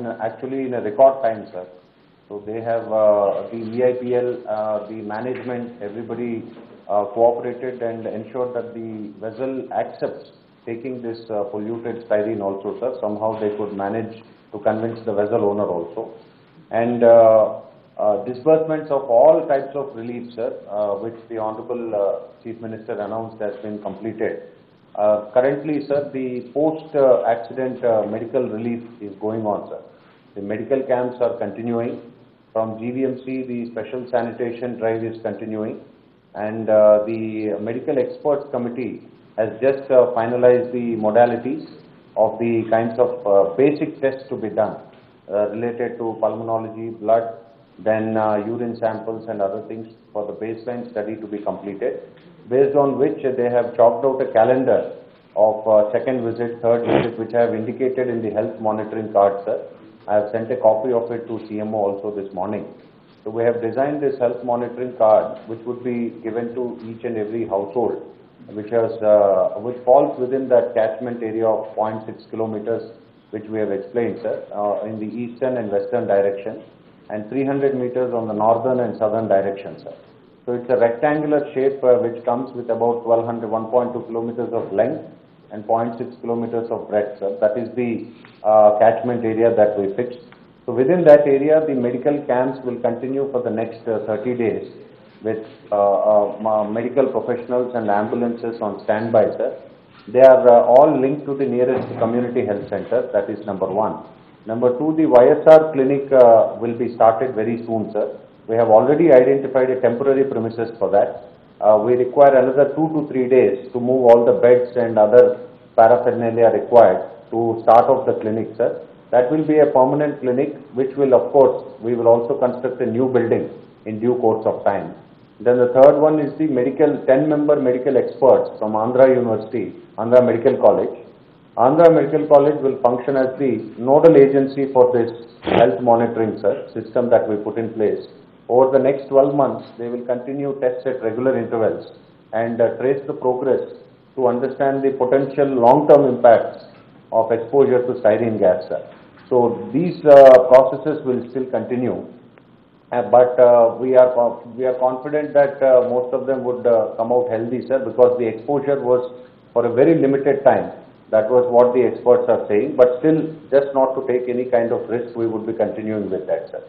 in actually in a record time, sir. So they have, uh, the VIPL, uh, the management, everybody uh, cooperated and ensured that the vessel accepts taking this uh, polluted styrene also, sir. Somehow they could manage to convince the vessel owner also. And uh, uh, disbursements of all types of relief, sir, uh, which the Honorable uh, Chief Minister announced has been completed. Uh, Currently, sir, the post-accident uh, medical relief is going on, sir. The medical camps are continuing. From GVMC, the special sanitation drive is continuing. And uh, the medical experts committee has just uh, finalized the modalities of the kinds of uh, basic tests to be done uh, related to pulmonology, blood, then uh, urine samples and other things for the baseline study to be completed, based on which uh, they have chalked out a calendar of uh, second visit, third visit, which I have indicated in the health monitoring card, sir. I have sent a copy of it to CMO also this morning. So we have designed this health monitoring card, which would be given to each and every household, which has, uh, which falls within that catchment area of 0.6 kilometers, which we have explained, sir, uh, in the eastern and western direction, and 300 meters on the northern and southern direction, sir. So it's a rectangular shape uh, which comes with about 1200, 1.2 kilometers of length and 0.6 kilometers of breadth, sir. That is the uh, catchment area that we fixed. So within that area, the medical camps will continue for the next uh, 30 days with uh, uh, ma- medical professionals and ambulances on standby, sir. They are uh, all linked to the nearest community health center, that is number one. Number two, the YSR clinic uh, will be started very soon, sir. We have already identified a temporary premises for that. Uh, We require another two to three days to move all the beds and other paraphernalia required to start off the clinic, sir. That will be a permanent clinic, which will, of course, we will also construct a new building in due course of time. Then the third one is the medical, 10-member medical experts from Andhra University, Andhra Medical College. Andhra Medical College will function as the nodal agency for this health monitoring, sir, system that we put in place. Over the next 12 months, they will continue tests at regular intervals and uh, trace the progress to understand the potential long-term impacts of exposure to styrene gas, sir. So these uh, processes will still continue. Uh, But uh, we are, co- we are confident that uh, most of them would uh, come out healthy, sir, because the exposure was for a very limited time. That was what the experts are saying, but still, just not to take any kind of risk, we would be continuing with that, sir.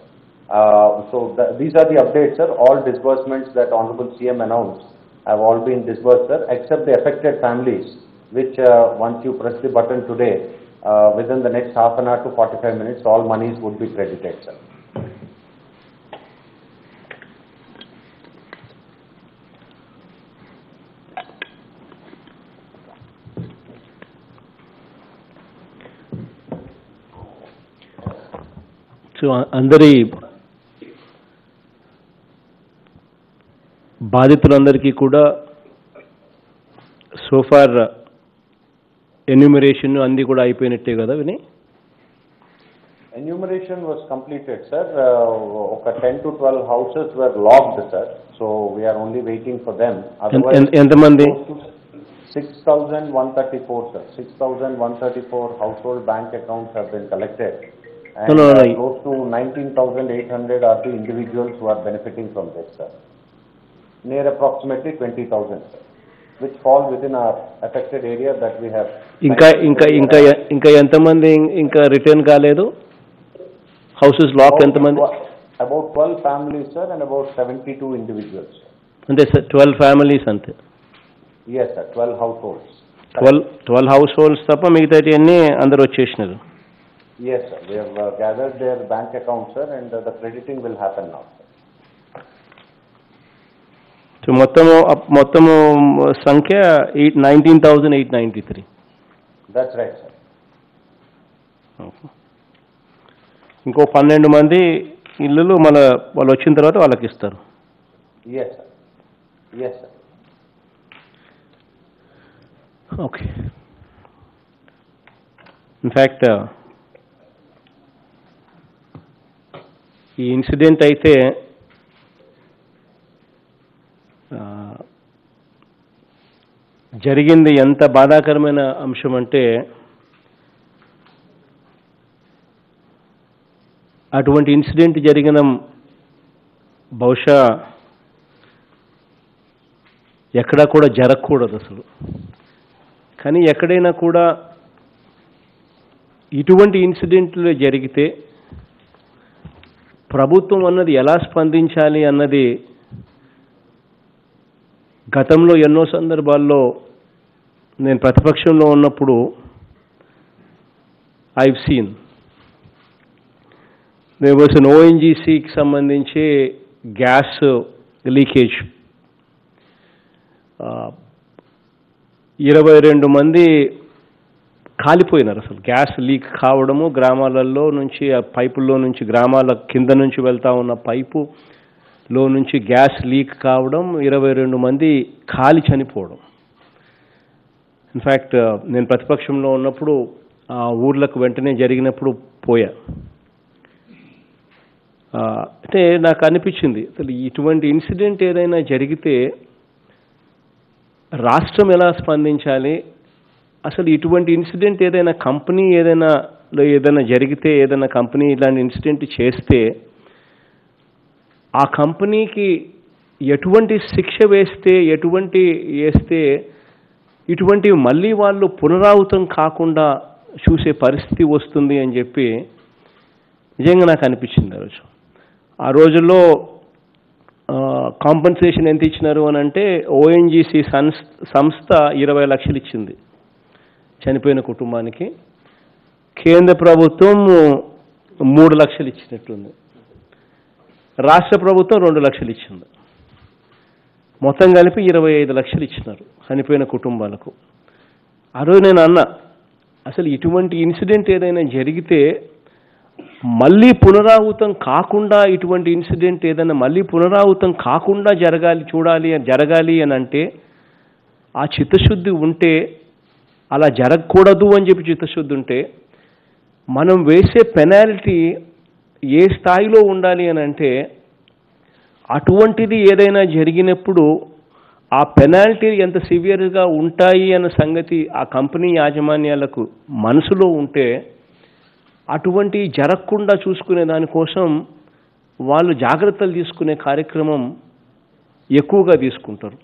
Uh, So th- these are the updates, sir. All disbursements that Honorable CM announced have all been disbursed, sir, except the affected families, which, uh, once you press the button today, uh, within the next half an hour to 45 minutes, all monies would be credited, sir. So అందరి బాధితులందరికీ కూడా so far enumeration అన్నీ కూడా అయిపోయినట్టే కదా విని Enumeration was completed, sir. Uh, ఒక 10 to 12 houses were locked, sir. So we are only waiting for them. ఎన్- ఎన్- ఎంతమంది Six thousand one thirty-four, sir. Six thousand one thirty-four household bank accounts have been collected. And No, no, no. uh, close to nineteen thousand eight hundred are the individuals who are benefiting from this, sir. Near approximately twenty thousand, sir, which fall within our affected area that we have. ఇంకా ఇంకా ఇంకా ఇంకా ఎంతమంది ఇంకా return కాలేదు houses lock ఎంతమంది About twelve families, sir, and about seventy-two individuals. sir. అంటే sir twelve families అంతే Yes, sir, twelve households. Twelve twelve households తప్ప మిగతాటి అన్నీ అందరు వచ్చేసినారు Yes, sir, they have uh, gathered their bank accounts, sir, and uh, the crediting will happen now. sir. So మొత్తము అప్- మొత్తము సంఖ్య eight nineteen thousand eight ninety three That's right, sir. ఇంకో పన్నెండు మంది ఇల్లులు మన వాళ్ళు వచ్చిన తర్వాత వాళ్ళకి ఇస్తారు Yes, sir. Yes, sir. Okay in fact ఈ ఇన్సిడెంట్ అయితే ఆ, జరిగింది ఎంత బాధాకరమైన అంశం అంటే అటువంటి ఇన్సిడెంట్ జరిగిన బహుశా ఎక్కడా కూడా జరగకూడదు అసలు కానీ ఎక్కడైనా కూడా ఇటువంటి ఇన్సిడెంట్లు జరిగితే ప్రభుత్వం అన్నది ఎలా స్పందించాలి అన్నది గతంలో ఎన్నో సందర్భాల్లో నేను ప్రతిపక్షంలో ఉన్నప్పుడు I've seen there was an ఓఎన్జీసీకి సంబంధించి గ్యాస్ లీకేజ్ ఇరవై రెండు మంది కాలిపోయినారు అసలు గ్యాస్ లీక్ కావడము గ్రామాలలో నుంచి ఆ పైపుల్లో నుంచి గ్రామాల కింద నుంచి వెళ్తా ఉన్న పైపు లో నుంచి గ్యాస్ లీక్ కావడం ఇరవై రెండు మంది కాలి చనిపోవడం ఇన్ఫ్యాక్ట్ నేను ప్రతిపక్షంలో ఉన్నప్పుడు ఆ ఊర్లకు వెంటనే జరిగినప్పుడు పోయా ఆ, అంటే నాకు అనిపించింది అసలు ఇటువంటి ఇన్సిడెంట్ ఏదైనా జరిగితే రాష్ట్రం ఎలా స్పందించాలి అసలు ఇటువంటి ఇన్సిడెంట్ ఏదైనా కంపెనీ ఏదైనా లో ఏదైనా జరిగితే ఏదైనా కంపెనీ ఇలాంటి ఇన్సిడెంట్ చేస్తే ఆ కంపెనీకి ఎటువంటి శిక్ష వేస్తే ఎటువంటి వేస్తే ఇటువంటివి మళ్ళీ వాళ్ళు పునరావృతం కాకుండా చూసే పరిస్థితి వస్తుంది అని చెప్పి నిజంగా నాకు అనిపించింది ఆ రోజు ఆ రోజుల్లో కాంపన్సేషన్ ఎంత ఇచ్చినారు అని అంటే ఓఎన్జీసీ సంస్థ సంస్థ ఇరవై లక్షలు ఇచ్చింది చనిపోయిన కుటుంబానికి కేంద్ర ప్రభుత్వం మూడు లక్షలు ఇచ్చినట్టుంది రాష్ట్ర ప్రభుత్వం రెండు లక్షలు ఇచ్చింది మొత్తం కలిపి ఇరవై ఐదు లక్షలు ఇచ్చినారు చనిపోయిన కుటుంబాలకు ఆ రోజు నేను అన్నా అసలు ఇటువంటి ఇన్సిడెంట్ ఏదైనా జరిగితే మళ్ళీ పునరావృతం కాకుండా ఇటువంటి ఇన్సిడెంట్ ఏదైనా మళ్ళీ పునరావృతం కాకుండా జరగాలి చూడాలి అని జరగాలి అని అంటే ఆ చిత్తశుద్ధి ఉంటే అలా జరగకూడదు అని చెప్పి చిత్తశుద్ధి ఉంటే మనం వేసే పెనాల్టీ ఏ స్థాయిలో ఉండాలి అని అంటే అటువంటిది ఏదైనా జరిగినప్పుడు ఆ పెనాల్టీ ఎంత సివియర్గా ఉంటాయి అన్న సంగతి ఆ కంపెనీ యాజమాన్యాలకు మనసులో ఉంటే అటువంటి జరగకుండా చూసుకునే దానికోసం వాళ్ళు జాగ్రత్తలు తీసుకునే కార్యక్రమం ఎక్కువగా తీసుకుంటారు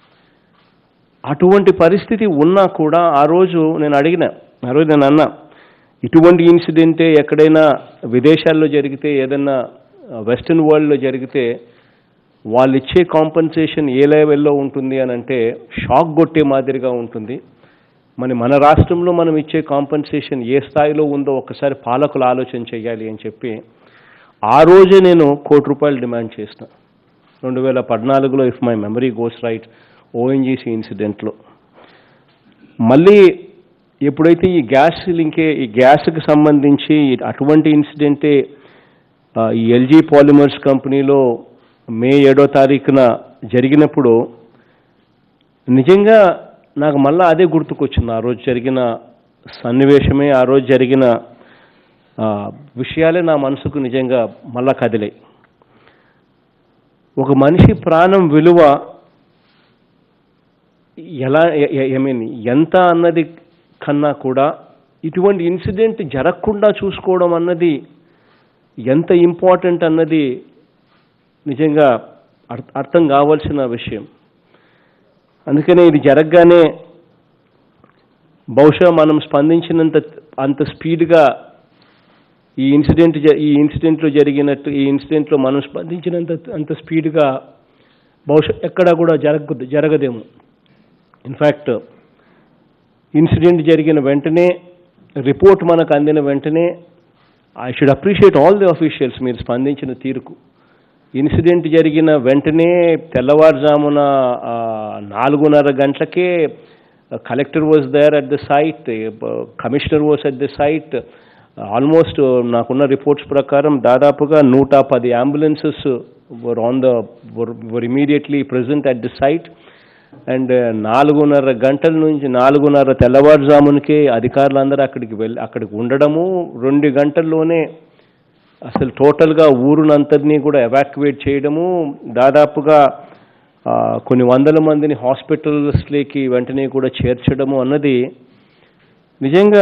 అటువంటి పరిస్థితి ఉన్నా కూడా ఆ రోజు నేను అడిగిన ఆ రోజు నేను అన్నా ఇటువంటి ఇన్సిడెంటే ఎక్కడైనా విదేశాల్లో జరిగితే ఏదైనా వెస్ట్రన్ వరల్డ్లో జరిగితే వాళ్ళు ఇచ్చే కాంపన్సేషన్ ఏ లెవెల్లో ఉంటుంది అని అంటే షాక్ కొట్టే మాదిరిగా ఉంటుంది మరి మన రాష్ట్రంలో మనం ఇచ్చే కాంపన్సేషన్ ఏ స్థాయిలో ఉందో ఒక్కసారి పాలకులు ఆలోచన చేయాలి అని చెప్పి ఆ రోజే నేను కోటి రూపాయలు డిమాండ్ చేసిన రెండు వేల పద్నాలుగులో if my memory goes right ONGC ఇన్సిడెంట్లో మళ్ళీ ఎప్పుడైతే ఈ గ్యాస్ లింకే ఈ గ్యాస్కి సంబంధించి అటువంటి ఇన్సిడెంటే ఆ, ఈ ఎల్జీ పాలిమర్స్ కంపెనీలో మే ఏడో తారీఖున జరిగినప్పుడు నిజంగా నాకు మళ్ళీ అదే గుర్తుకొచ్చింది ఆ రోజు జరిగిన సన్నివేశమే ఆ రోజు జరిగిన ఆ, విషయాలే నా మనసుకు నిజంగా మళ్ళా కదిలాయి ఒక మనిషి ప్రాణం విలువ ఎలా ఐ మీన్ ఎంత అన్నది కన్నా కూడా ఇటువంటి ఇన్సిడెంట్ జరగకుండా చూసుకోవడం అన్నది ఎంత ఇంపార్టెంట్ అన్నది నిజంగా అర్- అర్థం కావాల్సిన విషయం అందుకనే ఇది జరగగానే బహుశా మనం స్పందించినంత అంత స్పీడ్గా ఈ ఇన్సిడెంట్ జ- ఈ ఇన్సిడెంట్లో జరిగినట్టు ఈ ఇన్సిడెంట్లో మనం స్పందించినంత అంత స్పీడ్గా బహుశా ఎక్కడా కూడా జరగదు జరగదేమో ఇన్ఫ్యాక్ట్ ఇన్సిడెంట్ జరిగిన వెంటనే రిపోర్ట్ మనకు అందిన వెంటనే I should appreciate all the officials మీరు స్పందించిన తీరుకు ఇన్సిడెంట్ జరిగిన వెంటనే తెల్లవారుజామున ఆ, నాలుగున్నర గంటలకే collector was there at the site commissioner was at the site almost నాకున్న రిపోర్ట్స్ ప్రకారం దాదాపుగా నూట పది ambulances were on the were immediately present at the site and నాలుగున్నర గంటల నుంచి నాలుగున్నర తెల్లవారుజామునకే అధికారులందరూ అక్కడికి వెళ్ళి అక్కడికి ఉండడము రెండు గంటల్లోనే అసలు టోటల్గా ఊరునంతటినీ కూడా ఎవాక్యువేట్ చేయడము దాదాపుగా ఆ, కొన్ని వందల మందిని హాస్పిటల్స్లోకి వెంటనే కూడా చేర్చడము అన్నది నిజంగా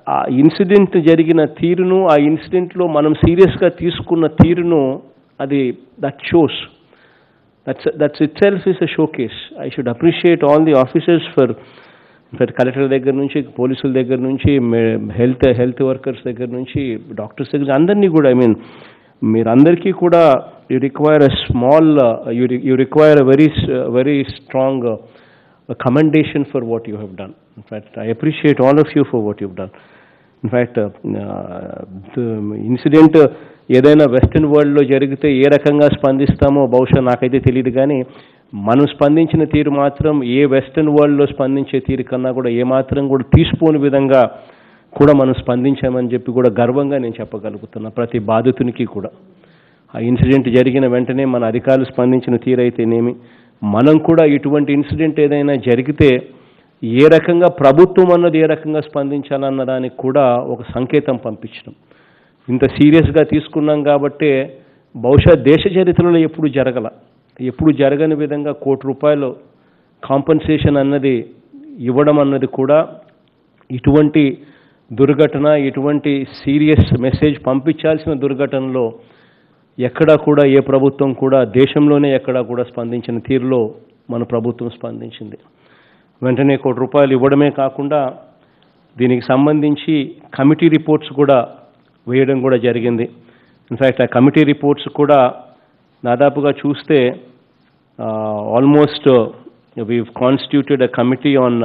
ఆ ఇన్సిడెంట్ జరిగిన తీరును ఆ ఇన్సిడెంట్లో మనం సీరియస్గా తీసుకున్న తీరును అది that shows that's that's itself is a showcase I should appreciate all the officers for for collector దగ్గర నుంచి పోలీసుల దగ్గర నుంచి హెల్త్ హెల్త్ వర్కర్స్ దగ్గర నుంచి డాక్టర్స్ దగ్గర అందరినీ కూడా ఐ మీన్ మీరందరికీ కూడా you require a small you you require a very very strong commendation for what you have done in fact I appreciate all of you for what you done in fact incident ఏదైనా western వరల్డ్లో జరిగితే ఏ రకంగా స్పందిస్తామో బహుశా నాకైతే తెలియదు కానీ మనం స్పందించిన తీరు మాత్రం ఏ వెస్ట్రన్ వరల్డ్లో స్పందించే తీరు కన్నా కూడా ఏమాత్రం కూడా తీసిపోని విధంగా కూడా మనం స్పందించామని చెప్పి కూడా గర్వంగా నేను చెప్పగలుగుతున్నా ప్రతి బాధితునికి కూడా ఆ ఇన్సిడెంట్ జరిగిన వెంటనే మన అధికారులు స్పందించిన తీరైతేనేమి మనం కూడా ఇటువంటి ఇన్సిడెంట్ ఏదైనా జరిగితే ఏ రకంగా ప్రభుత్వం అన్నది ఏ రకంగా స్పందించాలన్న దానికి కూడా ఒక సంకేతం పంపించడం ఇంత సీరియస్గా తీసుకున్నాం కాబట్టే బహుశా దేశ చరిత్రలో ఎప్పుడు జరగల ఎప్పుడు జరగని విధంగా కోటి రూపాయలు కాంపన్సేషన్ అన్నది ఇవ్వడం అన్నది కూడా ఇటువంటి దుర్ఘటన ఇటువంటి సీరియస్ మెసేజ్ పంపించాల్సిన దుర్ఘటనలో ఎక్కడా కూడా ఏ ప్రభుత్వం కూడా దేశంలోనే ఎక్కడా కూడా స్పందించిన తీరులో మన ప్రభుత్వం స్పందించింది వెంటనే కోటి రూపాయలు ఇవ్వడమే కాకుండా దీనికి సంబంధించి కమిటీ రిపోర్ట్స్ కూడా వేయడం కూడా జరిగింది ఇన్ఫ్యాక్ట్ ఆ కమిటీ రిపోర్ట్స్ కూడా దాదాపుగా చూస్తే almost we constituted a committee on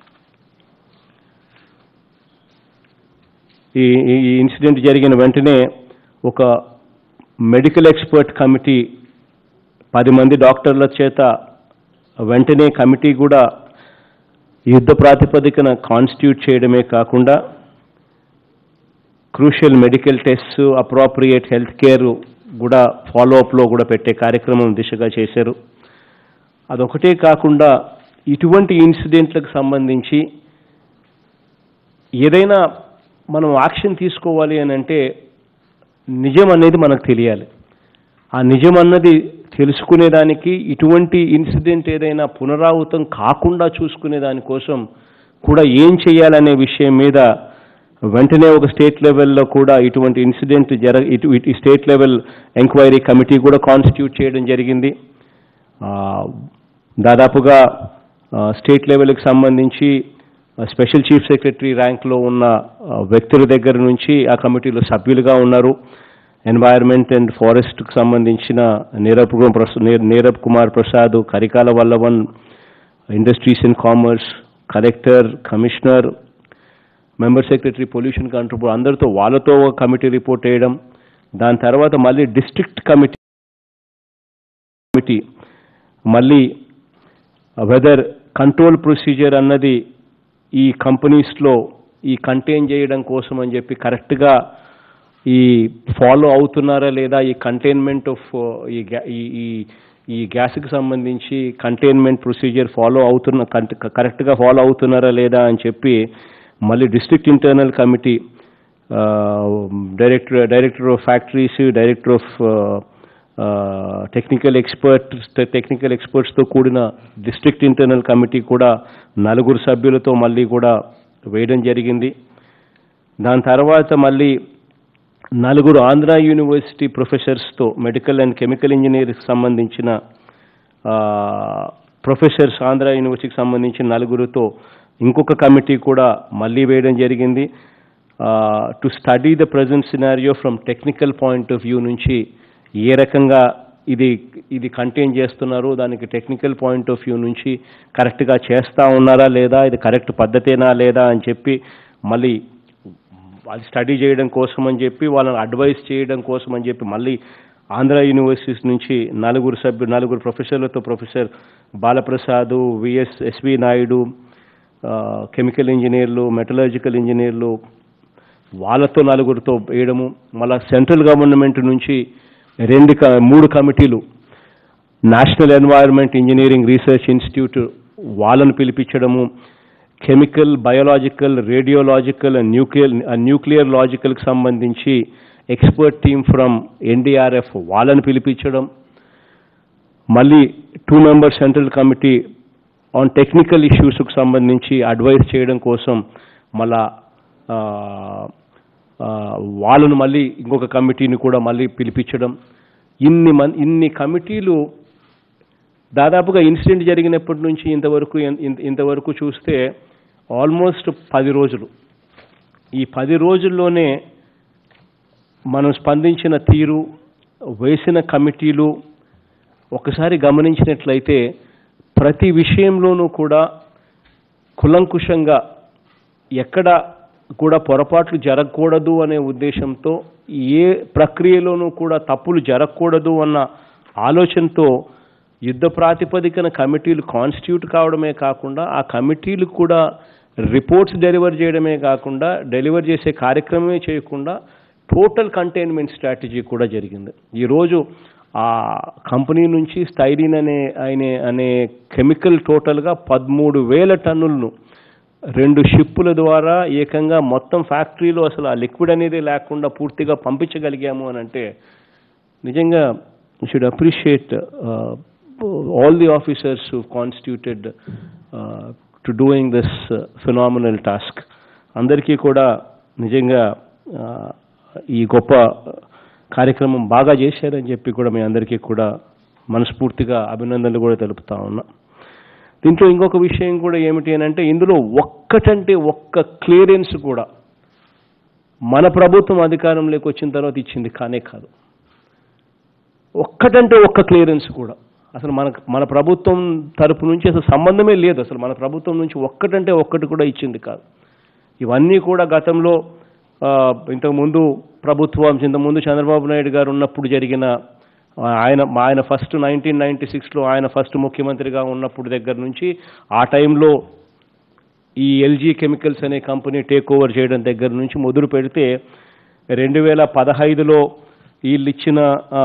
ఈ ఈ ఇన్సిడెంట్ జరిగిన వెంటనే ఒక మెడికల్ ఎక్స్పర్ట్ కమిటీ పది మంది డాక్టర్ల చేత వెంటనే కమిటీ కూడా యుద్ధ ప్రాతిపదికన కాన్స్టిట్యూట్ చేయడమే కాకుండా crucial medical test appropriate health care కూడా ఫాలోఅప్లో కూడా పెట్టే కార్యక్రమం దిశగా చేశారు అదొకటే కాకుండా ఇటువంటి ఇన్సిడెంట్లకు సంబంధించి ఏదైనా మనం యాక్షన్ తీసుకోవాలి అని అంటే నిజం అనేది మనకు తెలియాలి ఆ నిజం అన్నది తెలుసుకునేదానికి ఇటువంటి ఇన్సిడెంట్ ఏదైనా పునరావృతం కాకుండా చూసుకునే దానికోసం కూడా ఏం చేయాలనే విషయం మీద వెంటనే ఒక స్టేట్ లెవెల్లో కూడా ఇటువంటి ఇన్సిడెంట్ జర ఇటు ఇటు స్టేట్ లెవెల్ ఎంక్వైరీ కమిటీ కూడా కాన్స్టిట్యూట్ చేయడం జరిగింది ఆ, దాదాపుగా ఆ, స్టేట్ లెవెల్కి సంబంధించి ఆ, స్పెషల్ చీఫ్ సెక్రటరీ ర్యాంక్లో ఉన్న ఆ, వ్యక్తుల దగ్గర నుంచి ఆ కమిటీలో సభ్యులుగా ఉన్నారు ఎన్వైర్న్మెంట్ అండ్ ఫారెస్ట్కి సంబంధించిన Neerabh Kumar Prasad Neerabh Kumar Prasad Karikala Valavan industries and commerce collector commissioner member secretary pollution control అందరితో వాళ్ళతో ఒక కమిటీ రిపోర్ట్ వేయడం దాని తర్వాత మళ్ళీ డిస్ట్రిక్ట్ కమిటీ కమిటీ మళ్ళీ వెదర్ కంట్రోల్ ప్రొసీజర్ అన్నది ఈ కంపెనీస్లో ఈ కంటైన్ చేయడం కోసం అని చెప్పి కరెక్ట్గా ఈ ఫాలో అవుతున్నారా లేదా ఈ కంటైన్మెంట్ ఆఫ్ ఈ గ్యా- ఈ ఈ ఈ గ్యాస్కి సంబంధించి కంటైన్మెంట్ ప్రొసీజర్ ఫాలో అవుతున్న కరెక్ట్గా ఫాలో అవుతున్నారా లేదా అని చెప్పి మళ్ళీ district internal committee director director of factories director of technical expert technical ఎక్స్పర్ట్స్తో కూడిన డిస్ట్రిక్ట్ ఇంటర్నల్ కమిటీ కూడా నలుగురు సభ్యులతో మళ్ళీ కూడా వేయడం జరిగింది దాని తర్వాత మళ్ళీ నలుగురు ఆంధ్ర యూనివర్సిటీ ప్రొఫెసర్స్తో మెడికల్ అండ్ కెమికల్ ఇంజనీరింగ్ సంబంధించిన ప్రొఫెసర్స్ ఆంధ్ర యూనివర్సిటీకి సంబంధించిన నలుగురితో ఇంకొక కమిటీ కూడా మళ్ళీ వేయడం జరిగింది to study the present scenario from technical point of view నుంచి ఏ రకంగా ఇది ఇది కంటైన్ చేస్తున్నారు దానికి టెక్నికల్ పాయింట్ ఆఫ్ వ్యూ నుంచి కరెక్ట్గా చేస్తూ ఉన్నారా లేదా ఇది కరెక్ట్ పద్ధతేనా లేదా అని చెప్పి మళ్ళీ వాళ్ళు స్టడీ చేయడం కోసం అని చెప్పి వాళ్ళని అడ్వైస్ చేయడం కోసం అని చెప్పి మళ్ళీ ఆంధ్ర యూనివర్సిటీస్ నుంచి నలుగురు సభ్యులు నలుగురు ప్రొఫెసర్లతో professor Balaprasad VS SV Naidu ఆ, కెమికల్ ఇంజనీర్లు మెటలర్జికల్ ఇంజనీర్లు వాళ్ళతో నలుగురితో వేయడము మళ్ళా సెంట్రల్ గవర్నమెంట్ నుంచి రెండు క- మూడు కమిటీలు national environment engineering research institute వాళ్ళను పిలిపించడము chemical biological radiological and nuclear nuclear లాజికల్కి సంబంధించి ఎక్స్పర్ట్ టీమ్ ఫ్రమ్ ఎన్డీఆర్ఎఫ్ వాళ్ళని పిలిపించడం మళ్ళీ two member central committee on technical ఇష్యూస్కి సంబంధించి అడ్వైస్ చేయడం కోసం మళ్ళా ఆ, ఆ, వాళ్ళను మళ్ళీ ఇంకొక కమిటీని కూడా మళ్ళీ పిలిపించడం ఇన్ని మన్ ఇన్ని కమిటీలు దాదాపుగా ఇన్సిడెంట్ జరిగినప్పటి నుంచి ఇంతవరకు ఇన్- ఇంత- ఇంతవరకు చూస్తే ఆల్మోస్ట్ పది రోజులు ఈ పది రోజుల్లోనే మనం స్పందించిన తీరు వేసిన కమిటీలు ఒకసారి గమనించినట్లయితే ప్రతి విషయంలోనూ కూడా కులంకుషంగా ఎక్కడ కూడా పొరపాట్లు జరగకూడదు అనే ఉద్దేశంతో ఏ ప్రక్రియలోనూ కూడా తప్పులు జరగకూడదు అన్న ఆలోచనతో యుద్ధ ప్రాతిపదికన కమిటీలు కాన్స్టిట్యూట్ కావడమే కాకుండా ఆ కమిటీలు కూడా రిపోర్ట్స్ డెలివర్ చేయడమే కాకుండా డెలివర్ చేసే కార్యక్రమమే చేయకుండా టోటల్ కంటైన్మెంట్ స్ట్రాటజీ కూడా జరిగింది ఈరోజు ఆ కంపెనీ నుంచి స్టైరిన్ అనే అనే అనే కెమికల్ టోటల్గా పదమూడు వేల టన్నులను రెండు షిప్పుల ద్వారా ఏకంగా మొత్తం ఫ్యాక్టరీలో అసలు ఆ లిక్విడ్ అనేది లేకుండా పూర్తిగా పంపించగలిగాము అని అంటే నిజంగా should appreciate all the officers who constituted to doing this phenomenal task అందరికీ కూడా నిజంగా uh, ఈ గొప్ప కార్యక్రమం బాగా చేశారని చెప్పి కూడా మీ అందరికీ కూడా మనస్ఫూర్తిగా అభినందనలు కూడా తెలుపుతా ఉన్నా దీంట్లో ఇంకొక విషయం కూడా ఏమిటి అని అంటే ఇందులో ఒక్కటంటే ఒక్క క్లియరెన్స్ కూడా మన ప్రభుత్వం అధికారంలోకి వచ్చిన తర్వాత ఇచ్చింది కానే కాదు ఒక్కటంటే ఒక్క క్లియరెన్స్ కూడా అసలు మన మన ప్రభుత్వం తరపు నుంచి అసలు సంబంధమే లేదు అసలు మన ప్రభుత్వం నుంచి ఒక్కటంటే ఒక్కటి కూడా ఇచ్చింది కాదు ఇవన్నీ కూడా గతంలో ఆ, ఇంతకుముందు ప్రభుత్వం ఇంతకుముందు చంద్రబాబు నాయుడు గారు ఉన్నప్పుడు జరిగిన ఆ, ఆయన ఆయన ఫస్ట్ నైన్టీన్ నైన్టీ సిక్స్లో ఆయన ఫస్ట్ ముఖ్యమంత్రిగా ఉన్నప్పుడు దగ్గర నుంచి ఆ టైంలో ఈ ఎల్జీ కెమికల్స్ అనే కంపెనీ టేక్ ఓవర్ చేయడం దగ్గర నుంచి మొదలు పెడితే రెండు వేల పదహైదులో వీళ్ళు ఇచ్చిన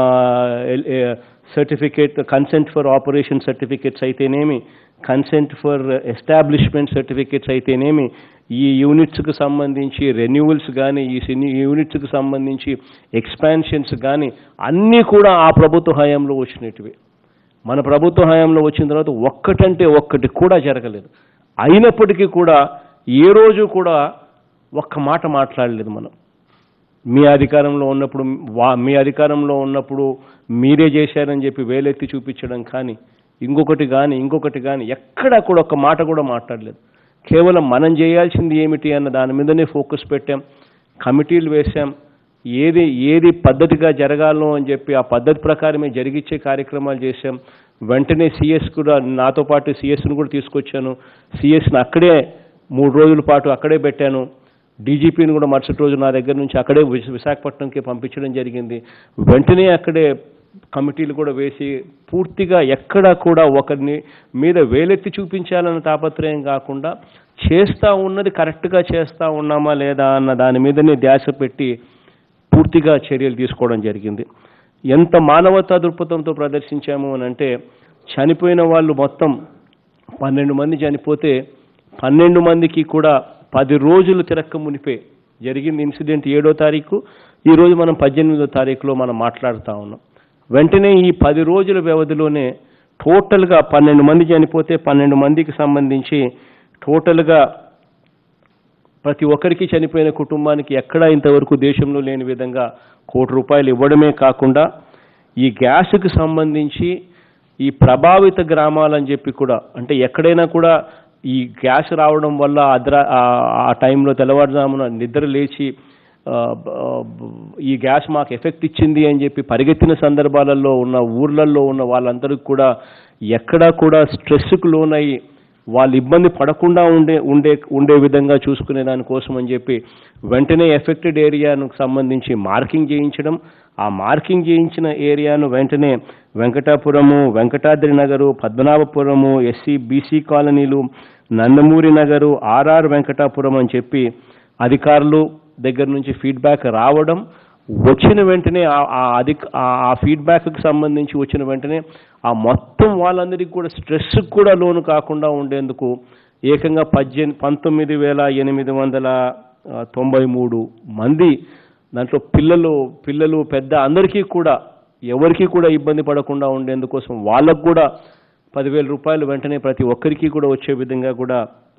certificate consent for operation certificates అయితేనేమి కన్సెంట్ ఫర్ ఎస్టాబ్లిష్మెంట్ సర్టిఫికేట్స్ అయితేనేమి ఈ యూనిట్స్కి సంబంధించి రెన్యూవల్స్ కానీ ఈ సిని- యూనిట్స్కి సంబంధించి ఎక్స్పాన్షన్స్ కానీ అన్నీ కూడా ఆ ప్రభుత్వ హయాంలో వచ్చినటివి మన ప్రభుత్వ హయాంలో వచ్చిన తర్వాత ఒక్కటంటే ఒక్కటి కూడా జరగలేదు అయినప్పటికీ కూడా ఏ రోజు కూడా ఒక్క మాట మాట్లాడలేదు మనం మీ అధికారంలో ఉన్నప్పుడు వా మీ అధికారంలో ఉన్నప్పుడు మీరే చేశారని చెప్పి వేలెత్తి చూపించడం కానీ ఇంకొకటి కానీ ఇంకొకటి కానీ ఎక్కడా కూడా ఒక్క మాట కూడా మాట్లాడలేదు కేవలం మనం చేయాల్సింది ఏమిటి అన్న దాని మీదనే ఫోకస్ పెట్టాం కమిటీలు వేశాం ఏది ఏది పద్ధతిగా జరగాలో అని చెప్పి ఆ పద్ధతి ప్రకారమే జరిగించే కార్యక్రమాలు చేశాం వెంటనే సిఎస్ కూడా నాతో పాటు సిఎస్ను కూడా తీసుకొచ్చాను సిఎస్ని అక్కడే మూడు రోజుల పాటు అక్కడే పెట్టాను డీజీపీని కూడా మరుసటి రోజు నా దగ్గర నుంచి అక్కడే విశ- విశాఖపట్నంకి పంపించడం జరిగింది వెంటనే అక్కడే కమిటీలు కూడా వేసి పూర్తిగా ఎక్కడా కూడా ఒకరిని మీద వేలెత్తి చూపించాలన్న తాపత్రయం కాకుండా చేస్తా ఉన్నది కరెక్ట్గా చేస్తా ఉన్నామా లేదా అన్న దాని మీదనే ధ్యాస పెట్టి పూర్తిగా చర్యలు తీసుకోవడం జరిగింది ఎంత మానవతా దృక్పథంతో ప్రదర్శించాము అని అంటే చనిపోయిన వాళ్ళు మొత్తం పన్నెండు మంది చనిపోతే పన్నెండు మందికి కూడా పది రోజులు తిరక్క మునిపే జరిగింది ఇన్సిడెంట్ ఏడో తారీఖు ఈ రోజు మనం పద్దెనిమిదో తారీఖులో మనం మాట్లాడుతూ ఉన్నాం వెంటనే ఈ పది రోజుల వ్యవధిలోనే టోటల్గా పన్నెండు మంది చనిపోతే పన్నెండు మందికి సంబంధించి టోటల్గా ప్రతి ఒక్కరికి చనిపోయిన కుటుంబానికి ఎక్కడా ఇంతవరకు దేశంలో లేని విధంగా కోటి రూపాయలు ఇవ్వడమే కాకుండా ఈ గ్యాస్కి సంబంధించి ఈ ప్రభావిత గ్రామాలని చెప్పి కూడా అంటే ఎక్కడైనా కూడా ఈ గ్యాస్ రావడం వల్ల అద్ర ఆ- ఆ టైంలో తెల్లవారుజామున నిద్ర లేచి ఆ, బ- ఆ, బ- ఈ గ్యాస్ మాకు ఎఫెక్ట్ ఇచ్చింది అని చెప్పి పరిగెత్తిన సందర్భాలలో ఉన్న ఊర్లలో ఉన్న వాళ్ళందరికీ కూడా ఎక్కడా కూడా స్ట్రెస్కు లోనయ్యి వాళ్ళు ఇబ్బంది పడకుండా ఉండే ఉండే ఉండే విధంగా చూసుకునే దానికోసం అని చెప్పి వెంటనే ఎఫెక్టెడ్ ఏరియాను సంబంధించి మార్కింగ్ చేయించడం ఆ మార్కింగ్ చేయించిన ఏరియాను వెంటనే వెంకటాపురము వెంకటాద్రి నగరు పద్మనాభపురము ఎస్సీ బీసీ కాలనీలు నందమూరి నగరు ఆర్ఆర్ వెంకటాపురం అని చెప్పి అధికారులు దగ్గర నుంచి ఫీడ్బ్యాక్ రావడం వచ్చిన వెంటనే ఆ- ఆ అధిక ఆ- ఆ ఫీడ్బ్యాక్కి సంబంధించి వచ్చిన వెంటనే ఆ మొత్తం వాళ్ళందరికీ కూడా స్ట్రెస్కి కూడా లోను కాకుండా ఉండేందుకు ఏకంగా పద్దెనిమిది పంతొమ్మిది వేల ఎనిమిది వందల ఆ, తొంభై మూడు మంది దాంట్లో పిల్లలు పిల్లలు పెద్ద అందరికీ కూడా ఎవరికీ కూడా ఇబ్బంది పడకుండా ఉండేందుకోసం వాళ్ళకు కూడా పదివేల రూపాయలు వెంటనే ప్రతి ఒక్కరికి కూడా వచ్చే విధంగా కూడా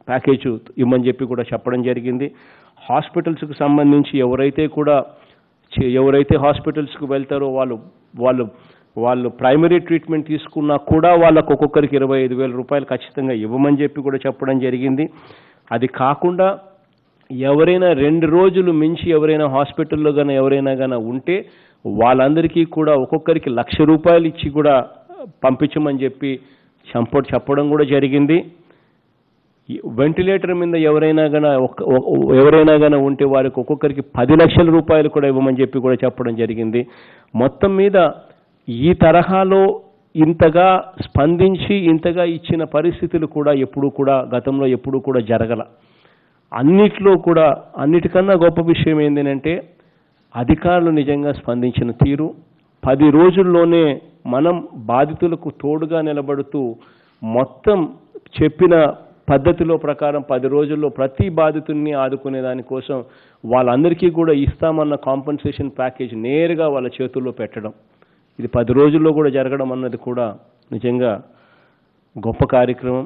ప్యాకేజ్ ఇవ్వమని చెప్పి కూడా చెప్పడం జరిగింది హాస్పిటల్స్కి సంబంధించి ఎవరైతే కూడా చే- ఎవరైతే హాస్పిటల్స్కి వెళ్తారో వాళ్ళు వాళ్ళు వాళ్ళు ప్రైమరీ ట్రీట్మెంట్ తీసుకున్నా కూడా వాళ్ళకు ఒక్కొక్కరికి ఇరవై ఐదు వేల రూపాయలు ఖచ్చితంగా ఇవ్వమని చెప్పి కూడా చెప్పడం జరిగింది అది కాకుండా ఎవరైనా రెండు రోజులు మించి ఎవరైనా హాస్పిటల్లో గాన ఎవరైనా గాన ఉంటే వాళ్ళందరికీ కూడా ఒక్కొక్కరికి లక్ష రూపాయలు ఇచ్చి కూడా పంపించమని చెప్పి చంప చెప్పడం కూడా జరిగింది ఈ వెంటిలేటర్ మీద ఎవరైనా గన ఒక్క- ఒ- ఎవరైనా గన ఉంటే వారికి ఒక్కొక్కరికి పది లక్షల రూపాయలు కూడా ఇవ్వమని చెప్పి కూడా చెప్పడం జరిగింది మొత్తం మీద ఈ తరహాలో ఇంతగా స్పందించి ఇంతగా ఇచ్చిన పరిస్థితులు కూడా ఎప్పుడూ కూడా గతంలో ఎప్పుడూ కూడా జరగల అన్నిట్లో కూడా అన్నిటికన్నా గొప్ప విషయం ఏంటంటే అధికారులు నిజంగా స్పందించిన తీరు పది రోజుల్లోనే మనం బాధితులకు తోడుగా నిలబడుతూ మొత్తం చెప్పిన పద్ధతిలో ప్రకారం పది రోజుల్లో ప్రతి బాధితుల్ని ఆదుకునే దానికోసం వాళ్ళందరికీ కూడా ఇస్తామన్న కాంపన్సేషన్ ప్యాకేజ్ నేరుగా వాళ్ళ చేతుల్లో పెట్టడం ఇది పది రోజుల్లో కూడా జరగడం అన్నది కూడా నిజంగా గొప్ప కార్యక్రమం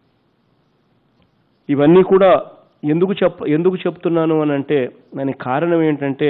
ఇవన్నీ కూడా ఎందుకు చెప్ ఎందుకు చెప్తున్నాను అని అంటే దానికి కారణం ఏంటంటే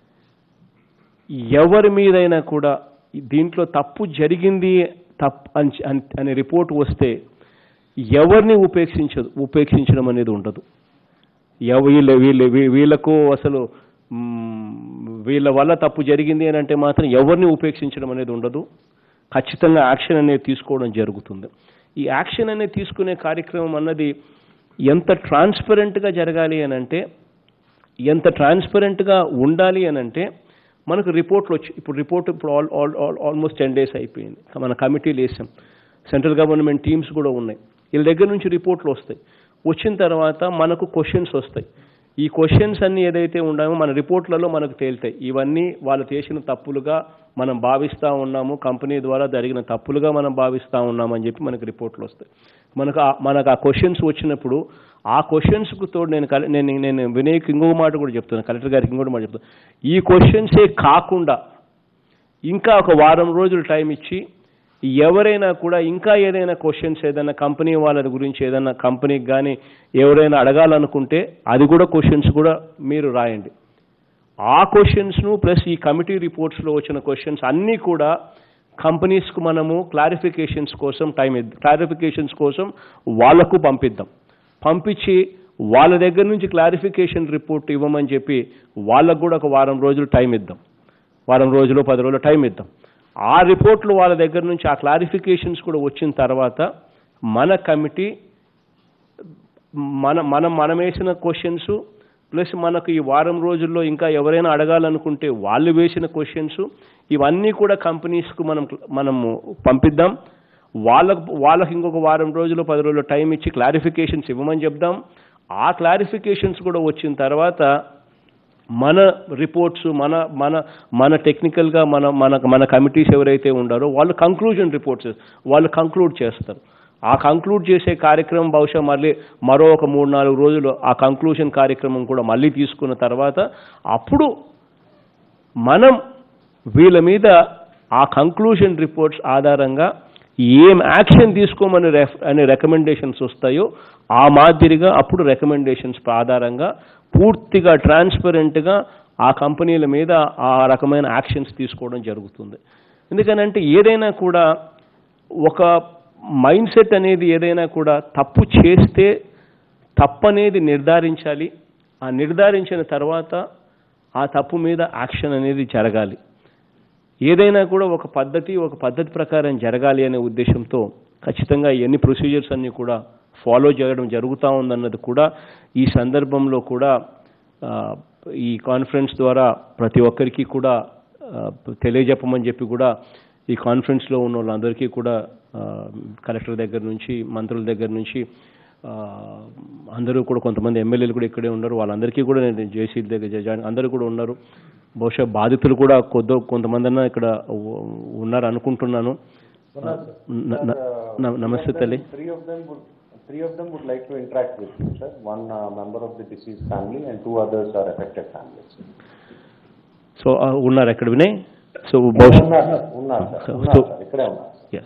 ఎవరి మీదైనా కూడా దీంట్లో తప్పు జరిగింది తప్పు అని అని- అనే రిపోర్ట్ వస్తే ఎవరిని ఉపేక్షించదు ఉపేక్షించడం అనేది ఉండదు ఎవ- వీళ్ళ వీళ్ళ వీ- వీళ్ళకు అసలు మ్, వీళ్ళ వల్ల తప్పు జరిగింది అని అంటే మాత్రం ఎవరిని ఉపేక్షించడం అనేది ఉండదు ఖచ్చితంగా యాక్షన్ అనేది తీసుకోవడం జరుగుతుంది ఈ యాక్షన్ అనేది తీసుకునే కార్యక్రమం అన్నది ఎంత ట్రాన్స్పరెంట్గా జరగాలి అని అంటే ఎంత ట్రాన్స్పరెంట్గా ఉండాలి అని అంటే మనకు రిపోర్ట్లు వచ్చి ఇప్పుడు రిపోర్ట్ ఇప్పుడు all all all almost ten days అయిపోయింది మన కమిటీలు వేసాం సెంట్రల్ గవర్నమెంట్ టీమ్స్ కూడా ఉన్నాయి వీళ్ళ దగ్గర నుంచి రిపోర్ట్లు వస్తాయి వచ్చిన తర్వాత మనకు క్వశ్చన్స్ వస్తాయి ఈ క్వశ్చన్స్ అన్ని ఏదైతే ఉన్నామో మన రిపోర్ట్లలో మనకు తేలుతాయి ఇవన్నీ వాళ్ళు చేసిన తప్పులుగా మనం భావిస్తూ ఉన్నాము కంపెనీ ద్వారా జరిగిన తప్పులుగా మనం భావిస్తూ ఉన్నామని చెప్పి మనకు రిపోర్ట్లు వస్తాయి మనకు ఆ- మనకు ఆ క్వశ్చన్స్ వచ్చినప్పుడు ఆ క్వశ్చన్స్కు తోడు నేను కల- నేను నేను వినయ్కి ఇంకొక మాట కూడా చెప్తున్నాను కలెక్టర్ గారికి ఇంకొక మాట చెప్తాను ఈ క్వశ్చన్సే కాకుండా ఇంకా ఒక వారం రోజులు టైం ఇచ్చి ఎవరైనా కూడా ఇంకా ఏదైనా క్వశ్చన్స్ ఏదైనా కంపెనీ వాళ్ళ గురించి ఏదైనా కంపెనీకి కానీ ఎవరైనా అడగాలనుకుంటే అది కూడా క్వశ్చన్స్ కూడా మీరు రాయండి ఆ క్వశ్చన్స్ను ప్లస్ ఈ కమిటీ రిపోర్ట్స్లో వచ్చిన క్వశ్చన్స్ అన్నీ కూడా కంపెనీస్కు మనము క్లారిఫికేషన్స్ కోసం టైం ఇద్దాం క్లారిఫికేషన్స్ కోసం వాళ్లకు పంపిద్దాం పంపించి వాళ్ళ దగ్గర నుంచి క్లారిఫికేషన్ రిపోర్ట్ ఇవ్వమని చెప్పి వాళ్ళకు కూడా ఒక వారం రోజులు టైం ఇద్దాం వారం రోజులు పది రోజులు టైం ఇద్దాం ఆ రిపోర్ట్లు వాళ్ళ దగ్గర నుంచి ఆ క్లారిఫికేషన్స్ కూడా వచ్చిన తర్వాత మన కమిటీ మన మనం మనం వేసిన క్వశ్చన్స్ ప్లస్ మనకు ఈ వారం రోజుల్లో ఇంకా ఎవరైనా అడగాలనుకుంటే వాళ్ళు వేసిన క్వశ్చన్స్ ఇవన్నీ కూడా కంపెనీస్కు మనం మనము పంపిద్దాం వాళ్ళకు వాళ్ళకి ఇంకొక వారం రోజులు పది రోజులు టైం ఇచ్చి క్లారిఫికేషన్స్ ఇవ్వమని చెప్దాం ఆ క్లారిఫికేషన్స్ కూడా వచ్చిన తర్వాత మన రిపోర్ట్స్ మన మన మన టెక్నికల్గా మన మన మన కమిటీస్ ఎవరైతే ఉండారో వాళ్ళు కంక్లూజన్ రిపోర్ట్స్ వాళ్ళు కంక్లూడ్ చేస్తారు ఆ కంక్లూడ్ చేసే కార్యక్రమం బహుశా మళ్ళీ మరో ఒక మూడు నాలుగు రోజులు ఆ కంక్లూజన్ కార్యక్రమం కూడా మళ్ళీ తీసుకున్న తర్వాత అప్పుడు మనం వీళ్ళ మీద ఆ కంక్లూజన్ రిపోర్ట్స్ ఆధారంగా ఏం యాక్షన్ తీసుకోమని రెఫ్ అనే రికమెండేషన్స్ వస్తాయో ఆ మాదిరిగా అప్పుడు రికమెండేషన్స్ ఆధారంగా పూర్తిగా ట్రాన్స్పరెంట్గా ఆ కంపెనీల మీద ఆ రకమైన యాక్షన్స్ తీసుకోవడం జరుగుతుంది ఎందుకనంటే ఏదైనా కూడా ఒక మైండ్ సెట్ అనేది ఏదైనా కూడా తప్పు చేస్తే తప్పనేది నిర్ధారించాలి ఆ నిర్ధారించిన తర్వాత ఆ తప్పు మీద యాక్షన్ అనేది జరగాలి ఏదైనా కూడా ఒక పద్ధతి ఒక పద్ధతి ప్రకారం జరగాలి అనే ఉద్దేశంతో ఖచ్చితంగా ఎన్ని ప్రొసీజర్స్ అన్నీ కూడా ఫాలో చేయడం జరుగుతూ ఉందన్నది కూడా ఈ సందర్భంలో కూడా ఆ, ఈ కాన్ఫరెన్స్ ద్వారా ప్రతి ఒక్కరికి కూడా ఆ, తెలియజెప్పమని చెప్పి కూడా ఈ కాన్ఫరెన్స్లో ఉన్న వాళ్ళందరికీ కూడా ఆ, కలెక్టర్ దగ్గర నుంచి మంత్రుల దగ్గర నుంచి ఆ, అందరూ కూడా కొంతమంది ఎమ్మెల్యేలు కూడా ఇక్కడే ఉన్నారు వాళ్ళందరికీ కూడా నేను జేసీ దగ్గర జాయిన్ అందరూ కూడా ఉన్నారు బహుశా బాధితులు కూడా కొద్ది కొంతమంది అన్న ఇక్కడ ఉ- ఉన్నారు అనుకుంటున్నాను న- న- న- నమస్తే తల్లి Three of them would, three of them would like to interact with you, sir. One uh, member of the deceased family and two others are affected families. So ఆ, ఉన్నారు ఎక్కడ వినయ్ సో బహుశా ఉన్నారు సార్, ఉన్నారు సార్, So- ఉన్నారు so- sir, ఇక్కడే ఉన్నారు sir. Yeah.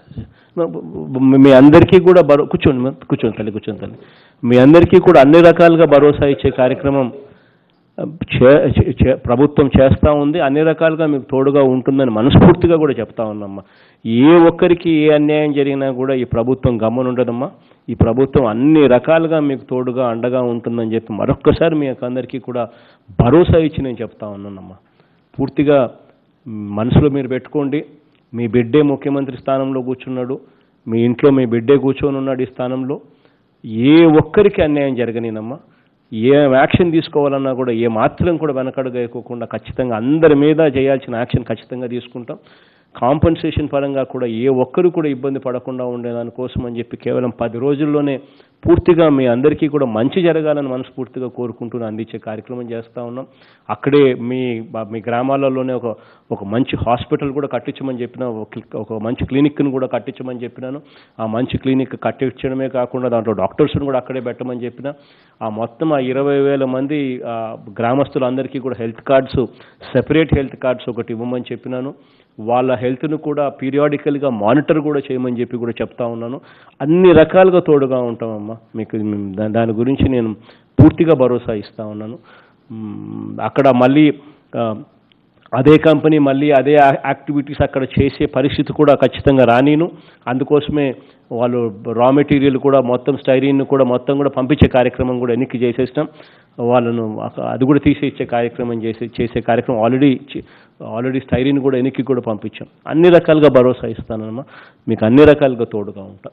మీ అందరికీ కూడా భరో కూర్చోండి మరి. కూర్చోండి తల్లి కూర్చోండి తల్లి మీ అందరికీ కూడా అన్ని రకాలుగా భరోసా ఇచ్చే కార్యక్రమం చే- చే- చే- ప్రభుత్వం చేస్తూ ఉంది అన్ని రకాలుగా మీకు తోడుగా ఉంటుందని మనస్ఫూర్తిగా కూడా చెప్తా ఉన్నామ్మా ఏ ఒక్కరికి ఏ అన్యాయం జరిగినా కూడా ఈ ప్రభుత్వం గమ్మునుండదమ్మా ఈ ప్రభుత్వం అన్ని రకాలుగా మీకు తోడుగా అండగా ఉంటుందని చెప్పి మరొక్కసారి మీ అందరికీ కూడా భరోసా ఇచ్చి నేను చెప్తా ఉన్నానమ్మా పూర్తిగా మనసులో మీరు పెట్టుకోండి మీ బిడ్డే ముఖ్యమంత్రి స్థానంలో కూర్చున్నాడు మీ ఇంట్లో మీ బిడ్డే కూర్చొని ఉన్నాడు ఈ స్థానంలో ఏ ఒక్కరికి అన్యాయం జరగనేనమ్మా ఏ యాక్షన్ తీసుకోవాలన్నా కూడా ఏ మాత్రం కూడా వెనకడుగు వేయకోకుండా ఖచ్చితంగా అందరి మీద చేయాల్సిన యాక్షన్ ఖచ్చితంగా తీసుకుంటాం కాంపన్సేషన్ పరంగా కూడా ఏ ఒక్కరు కూడా ఇబ్బంది పడకుండా ఉండేదానికోసం అని చెప్పి కేవలం పది రోజుల్లోనే పూర్తిగా మీ అందరికీ కూడా మంచి జరగాలని మనస్ఫూర్తిగా కోరుకుంటూ అందించే కార్యక్రమం చేస్తూ ఉన్నాం అక్కడే మీ బ- మీ గ్రామాలలోనే ఒక ఒక మంచి హాస్పిటల్ కూడా కట్టించమని చెప్పిన ఒక క్లి- ఒక మంచి క్లినిక్ను కూడా కట్టించమని చెప్పినాను ఆ మంచి క్లినిక్ కట్టించడమే కాకుండా దాంట్లో డాక్టర్స్ని కూడా అక్కడే పెట్టమని చెప్పిన ఆ మొత్తం ఆ ఇరవై వేల మంది ఆ, గ్రామస్తులందరికీ కూడా health cards separate health cards ఒకటి ఇవ్వమని చెప్పినాను వాళ్ళ హెల్త్ను కూడా పీరియాడికల్గా మానిటర్ కూడా చేయమని చెప్పి కూడా చెప్తా ఉన్నాను అన్ని రకాలుగా తోడుగా ఉంటామమ్మా మీకు దా- దాని గురించి నేను పూర్తిగా భరోసా ఇస్తా ఉన్నాను మ్మ్, అక్కడ మళ్ళీ ఆ, అదే కంపెనీ మళ్ళీ అదే యా- యాక్టివిటీస్ అక్కడ చేసే పరిస్థితి కూడా ఖచ్చితంగా రానీను అందుకోసమే వాళ్ళు రా మెటీరియల్ కూడా మొత్తం స్టైరీన్ కూడా మొత్తం కూడా పంపించే కార్యక్రమం కూడా ఎన్నిక చేసేసినాం వాళ్ళను అక- అది కూడా తీసే ఇచ్చే కార్యక్రమం చేసే చేసే కార్యక్రమం ఆల్రెడీ ఆల్రెడీ స్టైరీన్ కూడా ఎన్నికి కూడా పంపించాం అన్ని రకాలుగా భరోసా ఇస్తానమ్మా మీకు అన్ని రకాలుగా తోడుగా ఉంటా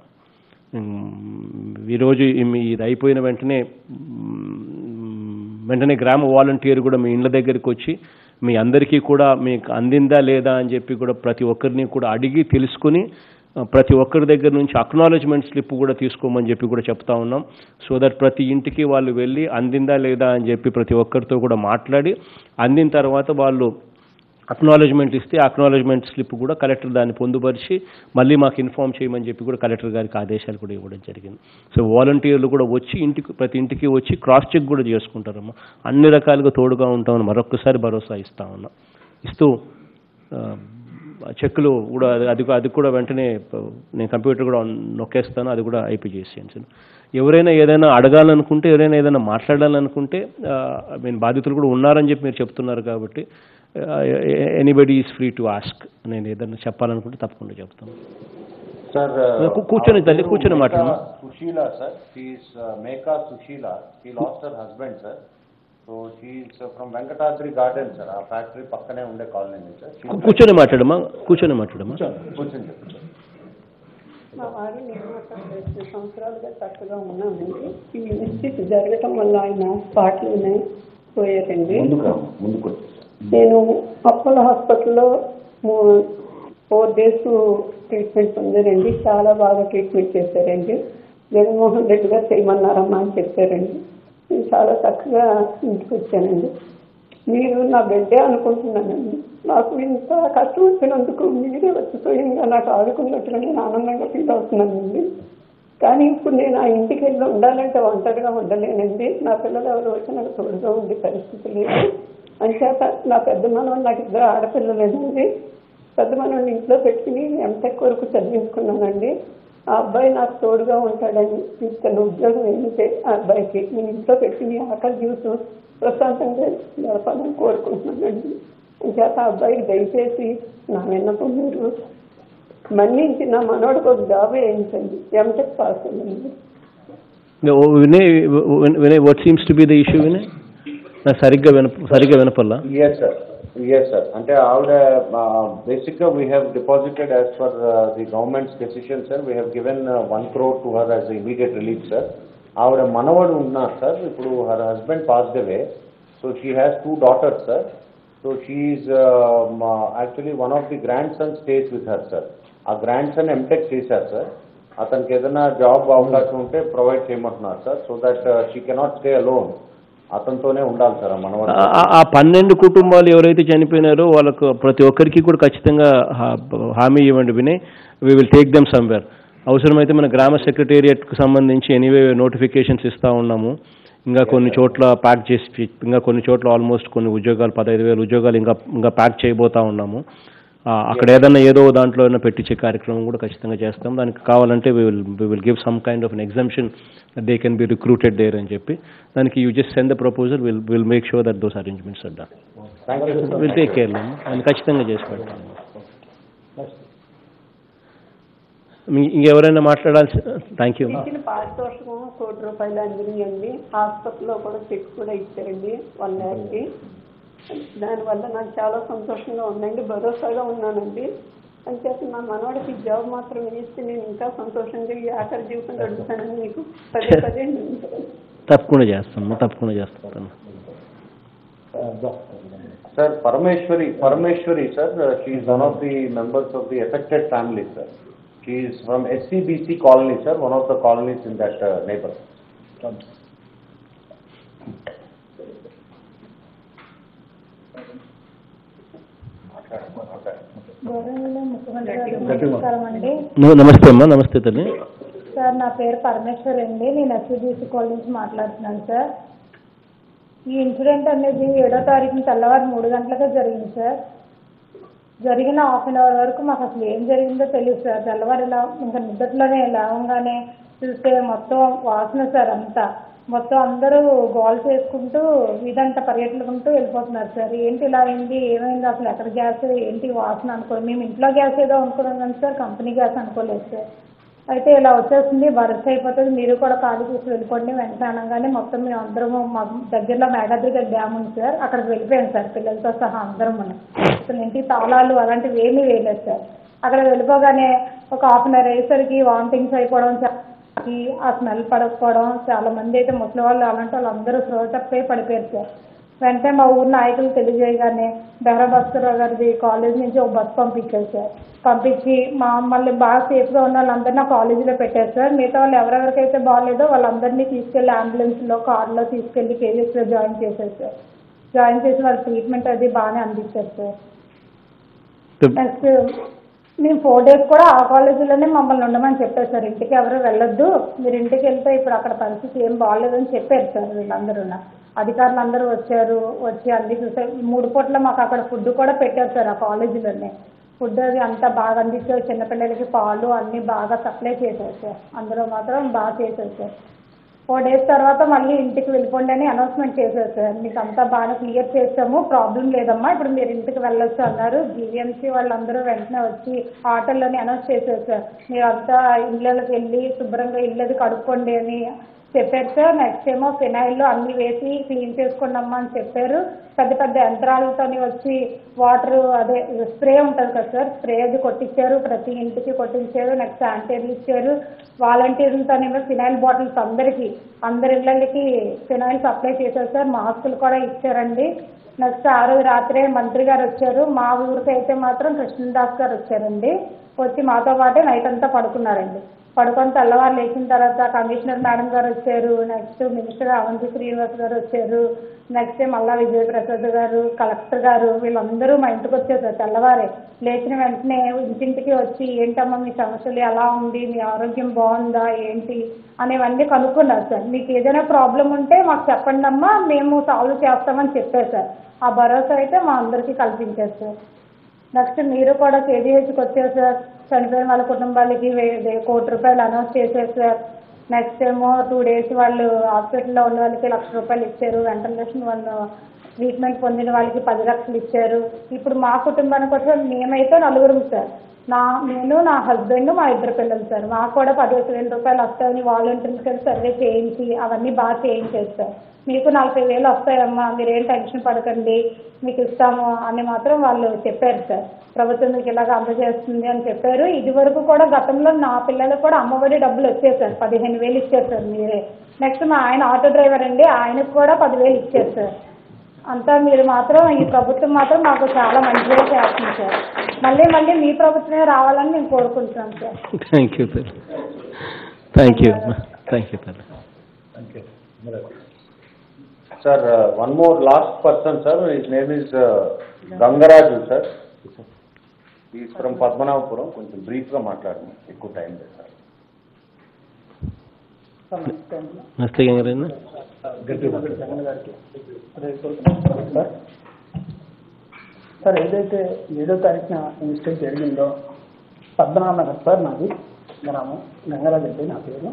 ఉమ్, ఈరోజు ఈ- మీ ఇది అయిపోయిన వెంటనే ఉమ్, వెంటనే గ్రామ వాలంటీర్ కూడా మీ ఇండ్ల దగ్గరికి వచ్చి మీ అందరికీ కూడా మీకు అందిందా లేదా అని చెప్పి కూడా ప్రతి ఒక్కరిని కూడా అడిగి తెలుసుకుని ఆ, ప్రతి ఒక్కరి దగ్గర నుంచి అక్నాలజ్మెంట్ స్లిప్ కూడా తీసుకోమని చెప్పి కూడా చెప్తా ఉన్నాం సో దట్ ప్రతి ఇంటికి వాళ్ళు వెళ్ళి అందిందా లేదా అని చెప్పి ప్రతి ఒక్కరితో కూడా మాట్లాడి అందిన తర్వాత వాళ్ళు అక్నాలజ్మెంట్ ఇస్తే అక్నాలజ్మెంట్ స్లిప్ కూడా కలెక్టర్ దాన్ని పొందుపరిచి మళ్ళీ మాకు ఇన్ఫామ్ చేయమని చెప్పి కూడా కలెక్టర్ గారికి ఆదేశాలు కూడా ఇవ్వడం జరిగింది సో వాలంటీర్లు కూడా వచ్చి ఇంటికి ప్రతి ఇంటికి వచ్చి క్రాస్ చెక్ కూడా చేసుకుంటారమ్మా అన్ని రకాలుగా తోడుగా ఉంటామని మరొకసారి భరోసా ఇస్తా ఉన్నా ఇస్తూ ఆ, చెక్కులు కూడా అది- అది అది కూడా వెంటనే ప- నేను కంప్యూటర్ కూడా నొక్కేస్తాను అది కూడా అయిపోయి చేసేయండి ఎవరైనా ఏదైనా అడగాలనుకుంటే ఎవరైనా ఏదైనా మాట్లాడాలనుకుంటే ఐ మీన్ బాధితులు కూడా ఉన్నారని చెప్పి మీరు చెప్తున్నారు కాబట్టి anybody is free to ask నేను ఏదైనా చెప్పాలనుకుంటే తప్పకుండా చెప్తాను సార్ కూ- కూర్చొని తల్లి, కూర్చొని మాట్లాడమ్మా. Sushila sir she's Meka Sushila she lost her husband sir so she's from Venkatadri garden sir ఆ ఫ్యాక్టరీ పక్కనే ఉండే కాలనీ సార్ కూ- కూర్చొని మాట్లాడమ్మా కూర్చొని మాట్లాడమ్మా కూర్చొని చెప్పండి మా వారు నేను అక్కడ రెండు సంవత్సరాలుగా చక్కగా ఉన్నామండి ఈ మిస్టేక్ జరగటం వల్ల ఆయన స్పాట్లోనే పోయారండి ముందుకు రా, ముందుకు వచ్చి నేను అపోలో హాస్పిటల్లో ఫోర్ డేస్ ట్రీట్మెంట్ పొందారండి చాలా బాగా ట్రీట్మెంట్ చేశారండి జగన్మోహన్ రెడ్డి గారు చేయమన్నారమ్మా అని చెప్పారండి నేను చాలా చక్కగా ఇంటికి వచ్చానండి మీరు నా బిడ్డే అనుకుంటున్నానండి నాకు ఇంత కష్టం వచ్చినందుకు మీరే వచ్చి స్వయంగా నాకు ఆదుకున్నట్టుగా నేను ఆనందంగా ఫీల్ అవుతున్నానండి కానీ ఇప్పుడు నేను ఆ ఇంటికి వెళ్ళి ఉండాలంటే ఒంటరిగా ఉండలేనండి నా పిల్లలు ఎవరు వచ్చి నాకు తోడుగా ఉండే పరిస్థితి లేదు అంచేత నా పెద్ద మనవడు నాకు ఇద్దరు ఆడపిల్లలేనండి పెద్ద మనవడిని ఇంట్లో పెట్టుకుని ఎంటెక్ వరకు చదివించుకున్నానండి ఆ అబ్బాయి నాకు తోడుగా ఉంటాడని ఇతను ఉద్యోగం ఏంటంటే ఆ అబ్బాయికి నేను ఇంట్లో పెట్టుకుని ఆకలి జీవితం ప్రశాంతంగా గడపాలని కోరుకుంటున్నానండి అంచేత ఆ అబ్బాయికి దయచేసి నా విన్నపం మీరు మన్నించి నా మనోడికి ఒక జాబ్ వేయించండి ఎంటెక్ పాస్ అయ్యండి Vinay Vinay what seems to be the issue Vinay నాకు సరిగ్గా విన సరిగ్గా వినపల్లా ఎస్ సార్ ఎస్ సార్ అంటే ఆవిడ బేసిక్గా we have deposited as per the government's decision sir we have given one crore to her as immediate relief sir ఆవిడ మనవడు ఉన్నారు సార్ ఇప్పుడు her husband passed away so she has two daughters sir so she's actually one of the grandson stays with her sir ఆ grandson MTech చేశారు sir అతనికి ఏదైనా job అవకాశం ఉంటే ప్రొవైడ్ చేయమంటున్నారు sir so that she cannot stay alone అతనితోనే ఉండాలి sir ఆ మనవడు ఆ- ఆ- ఆ పన్నెండు కుటుంబాలు ఎవరైతే చనిపోయినారో వాళ్ళకు ప్రతి ఒక్కరికి కూడా ఖచ్చితంగా హా- హామీ ఇవ్వండి Vinay we will take them somewhere అవసరమైతే మన గ్రామ సెక్రటేరియట్కి సంబంధించి ఎనీవే నోటిఫికేషన్స్ ఇస్తూ ఉన్నాము ఇంకా కొన్ని చోట్ల ప్యాక్ చేసి ఇంకా కొన్ని చోట్ల ఆల్మోస్ట్ కొన్ని ఉద్యోగాలు పదహైదు వేల ఉద్యోగాలు ఇంకా ఇంకా ప్యాక్ చేయబోతా ఉన్నాము ఆ, అక్కడ ఏదైనా ఏదో దాంట్లో ఏదైనా పెట్టించే కార్యక్రమం కూడా ఖచ్చితంగా చేస్తాం దానికి కావాలంటే we will we will give some kind of an exemption they can be recruited there అని చెప్పి దానికి you just send the proposal will will make sure that those arrangements are done thank you will take care అది ఖచ్చితంగా చేసి పెడతాం మీ- ఇంకెవరైనా మాట్లాడాల్సి thank you ఇచ్చిన పారితోషికం కోటి రూపాయలు అందినాయండి హాస్పిటల్లో కూడా చెక్ కూడా ఇచ్చారండి వన్ ల్యాక్కి దానివల్ల నాకు చాలా సంతోషంగా ఉందండి భరోసాగా ఉన్నానండి అంచేత నా మనవాడికి జాబ్ మాత్రం వేస్తే నేను ఇంకా సంతోషంగా ఈ ఆఖరి జీవితం గడుపుతానని మీకు పదే పదే నేను తప్పకుండా చేస్తాను తప్పకుండా చేస్తాను Sir, Parameshwari, Parameshwari, sir, uh, she is one of the members of the affected family, sir. She is from SCBC colony, sir, one of the colonies in that uh, neighborhood. గౌరవనీయ ముఖ్యమంత్రి గారు నమస్కారం అండి ను- నమస్తే అమ్మా నమస్తే తల్లి సార్ నా పేరు పరమేశ్వర్ అండి నేను ఎస్సీబీసీ కాలేజ్ నుంచి మాట్లాడుతున్నాను సార్ ఈ ఇన్సిడెంట్ అనేది ఏడో తారీఖున తెల్లవారు మూడు గంటలకే జరిగింది సార్ జరిగిన హాఫ్ అన్ అవర్ వరకు మాకు అసలు ఏం జరిగిందో తెలియదు సార్ తెల్లవారు ఇలా ఇంకా నిద్దట్లోనే లేవగానే చూస్తే మొత్తం వాసన సార్ అంతా మొత్తం అందరూ గోల్ చేసుకుంటూ వీధంతా పర్యటనకుంటూ వెళ్ళిపోతున్నారు సార్ ఏంటి ఇలా అయింది ఏమైంది అసలు ఎక్కడ గ్యాస్ ఏంటి వాసన అనుకో మేము ఇంట్లో గ్యాస్ ఏదో అనుకున్నాం కానీ సార్ కంపెనీ గ్యాస్ అనుకోలేదు సార్ అయితే ఇలా వచ్చేస్తుంది వరస్ట్ అయిపోతుంది మీరు కూడా ఖాళీ చేసి వెళ్ళిపోండి వెంటనే అనగానే మొత్తం మేము అందరము మా దగ్గరలో మేఘాద్రి గారి డ్యామ్ ఉంది సార్ అక్కడికి వెళ్ళిపోయాం సార్ పిల్లలతో సహా అందరం మనం అసలు ఇంటికి తాళాలు అలాంటివి ఏమీ వేయలేదు సార్ అక్కడ వెళ్ళిపోగానే ఒక హాఫ్ అన్ అవర్ అయ్యేసరికి వామిటింగ్స్ అయిపోవడం చా- ఈ ఆ స్మెల్ పడకపోవడం చాలా మంది అయితే ముసలి వాళ్ళు అలాంటి వాళ్ళు అందరూ స్లో తప్పే పడిపోయారు సార్ వెంటనే మా ఊరు నాయకులు తెలియజేయగానే బెహరా భాస్కర్ గారిది కాలేజ్ నుంచి ఒక బస్ పంపించారు సార్ పంపించి మమ్మల్ని బాగా సేఫ్గా ఉన్న వాళ్ళందరినీ ఆ కాలేజీలో పెట్టారు సార్ మిగతా వాళ్ళు ఎవరెవరికైతే బాగాలేదో వాళ్ళందరినీ తీసుకెళ్లి అంబులెన్స్లో కార్లో తీసుకెళ్లి కేజీఎస్లో జాయిన్ చేశారు సార్ జాయిన్ చేసి వాళ్ళ ట్రీట్మెంట్ అది బాగానే అందించారు సార్ నెక్స్ట్ మేము ఫోర్ డేస్ కూడా ఆ కాలేజీలోనే మమ్మల్ని ఉండమని చెప్పారు సార్ ఇంటికి ఎవరు వెళ్ళొద్దు మీరు ఇంటికి వెళ్తే ఇప్పుడు అక్కడ పరిస్థితి ఏం బాగాలేదని చెప్పారు సార్ వీళ్ళందరూ అధికారులు అందరూ వచ్చారు వచ్చి అన్ని చూసారు మూడు పూట్ల మాకు అక్కడ ఫుడ్ కూడా పెట్టారు సార్ ఆ కాలేజీలోనే ఫుడ్ అది అంతా బాగా అందించారు చిన్నపిల్లలకి పాలు అన్నీ బాగా సప్లై చేశారు సార్ అందులో మాత్రం బాగా చేశారు సార్ ఫోర్ డేస్ తర్వాత మళ్ళీ ఇంటికి వెళ్ళిపోండి అని అనౌన్స్మెంట్ చేశారు సార్ మీకు అంతా బాగా క్లియర్ చేస్తాము ప్రాబ్లం లేదమ్మా ఇప్పుడు మీరు ఇంటికి వెళ్ళొచ్చు అన్నారు జీవీఎంసీ వాళ్ళందరూ వెంటనే వచ్చి ఆటోలోనే అనౌన్స్ చేశారు సార్ మీరు అంతా ఇళ్ళకి వెళ్ళి శుభ్రంగా ఇళ్ళది కడుక్కోండి అని చెప్పారు సార్ నెక్స్ట్ ఏమో ఫినాయిల్లో అన్ని వేసి క్లీన్ చేసుకోండి అమ్మా అని చెప్పారు పెద్ద పెద్ద యంత్రాలతోని వచ్చి వాటర్ అదే స్ప్రే ఉంటుంది కదా సార్ స్ప్రే అది కొట్టించారు ప్రతి ఇంటికి కొట్టించారు నెక్స్ట్ శానిటైజర్ ఇచ్చారు వాలంటీర్లతోనేమో ఫినాయిల్ బాటిల్స్ అందరికీ అందరి ఇళ్ళకి ఫినాయిల్ సప్లై చేశారు సార్ మాస్కులు కూడా ఇచ్చారండి నెక్స్ట్ ఆ రోజు రాత్రే మంత్రి గారు వచ్చారు మా ఊరికి అయితే మాత్రం కృష్ణదాస్ గారు వచ్చారండి వచ్చి మాతో పాటే నైట్ అంతా పడుకున్నారండి పడుకొని తెల్లవారు లేచిన తర్వాత కమిషనర్ మేడం గారు వచ్చారు నెక్స్ట్ మినిస్టర్ అవంతి శ్రీనివాస్ గారు వచ్చారు నెక్స్ట్ మల్లా విజయప్రసాద్ గారు కలెక్టర్ గారు వీళ్ళందరూ మా ఇంటికి వచ్చేసారు తెల్లవారే లేచిన వెంటనే ఇంటింటికి వచ్చి ఏంటమ్మా మీ సమస్యలు ఎలా ఉంది మీ ఆరోగ్యం బాగుందా ఏంటి అనేవన్నీ కనుక్కున్నారు సార్ మీకు ఏదైనా ప్రాబ్లం ఉంటే మాకు చెప్పండి అమ్మా మేము సాల్వ్ చేస్తామని చెప్పారు సార్ ఆ భరోసా అయితే మా అందరికీ కల్పించారు సార్ నెక్స్ట్ మీరు కూడా కేజీహెచ్కి వచ్చారు సార్ చనిపోయిన వాళ్ళ కుటుంబాలకి వే- వే- కోటి రూపాయలు అనౌన్స్ చేశారు సార్ నెక్స్ట్ ఏమో టూ డేస్ వాళ్ళు హాస్పిటల్లో ఉన్న వాళ్ళకి లక్ష రూపాయలు ఇచ్చారు వెంటనేషన్ వాళ్ళు ట్రీట్మెంట్ పొందిన వాళ్ళకి పది లక్షలు ఇచ్చారు ఇప్పుడు మా కుటుంబానికి వచ్చి మేమైతే నలుగురం సార్ నా నేను నా హస్బెండ్ మా ఇద్దరు పిల్లలు సార్ మాకు కూడా పదిహేను వేల రూపాయలు వస్తాయని వాలంటీర్స్ కలిసి సర్వే చేయించి అవన్నీ బాగా చేయించారు సార్ మీకు నలభై వేలు వస్తాయమ్మా మీరేం టెన్షన్ పడకండి మీకు ఇస్తాము అని మాత్రం వాళ్ళు చెప్పారు సార్ ప్రభుత్వం మీకు ఇలాగ అందజేస్తుంది అని చెప్పారు ఇది వరకు కూడా గతంలో నా పిల్లలకు కూడా అమ్మఒడి డబ్బులు వచ్చాయి సార్ పదిహేను వేలు ఇచ్చారు సార్ మీరే నెక్స్ట్ మా ఆయన ఆటో డ్రైవర్ అండి ఆయనకు కూడా పదివేలు ఇచ్చారు సార్ అంతా మీరు మాత్రం ఈ ప్రభుత్వం మాత్రం మాకు చాలా మంచిగా చేస్తుంది సార్ మళ్ళీ మళ్ళీ మీ ప్రభుత్వమే రావాలని మేము కోరుకుంటున్నాం sir thank you sir thank you thank you sir Sir, uh, one more last person, sir, his name is uh, Gangaraju, sir. He is from Padmanabhapuram, కొంచెం బ్రీఫ్గా మాట్లాడండి ఎక్కువ టైం లేదు సార్ నమస్తే గంగారాయణ సార్ ఏదైతే ఏడో తారీఖున ఇన్సిడెంట్ జరిగిందో పద్మనాభ నగర్ సార్ నాది గ్రామం గంగరాజరెడ్డి నా పేరు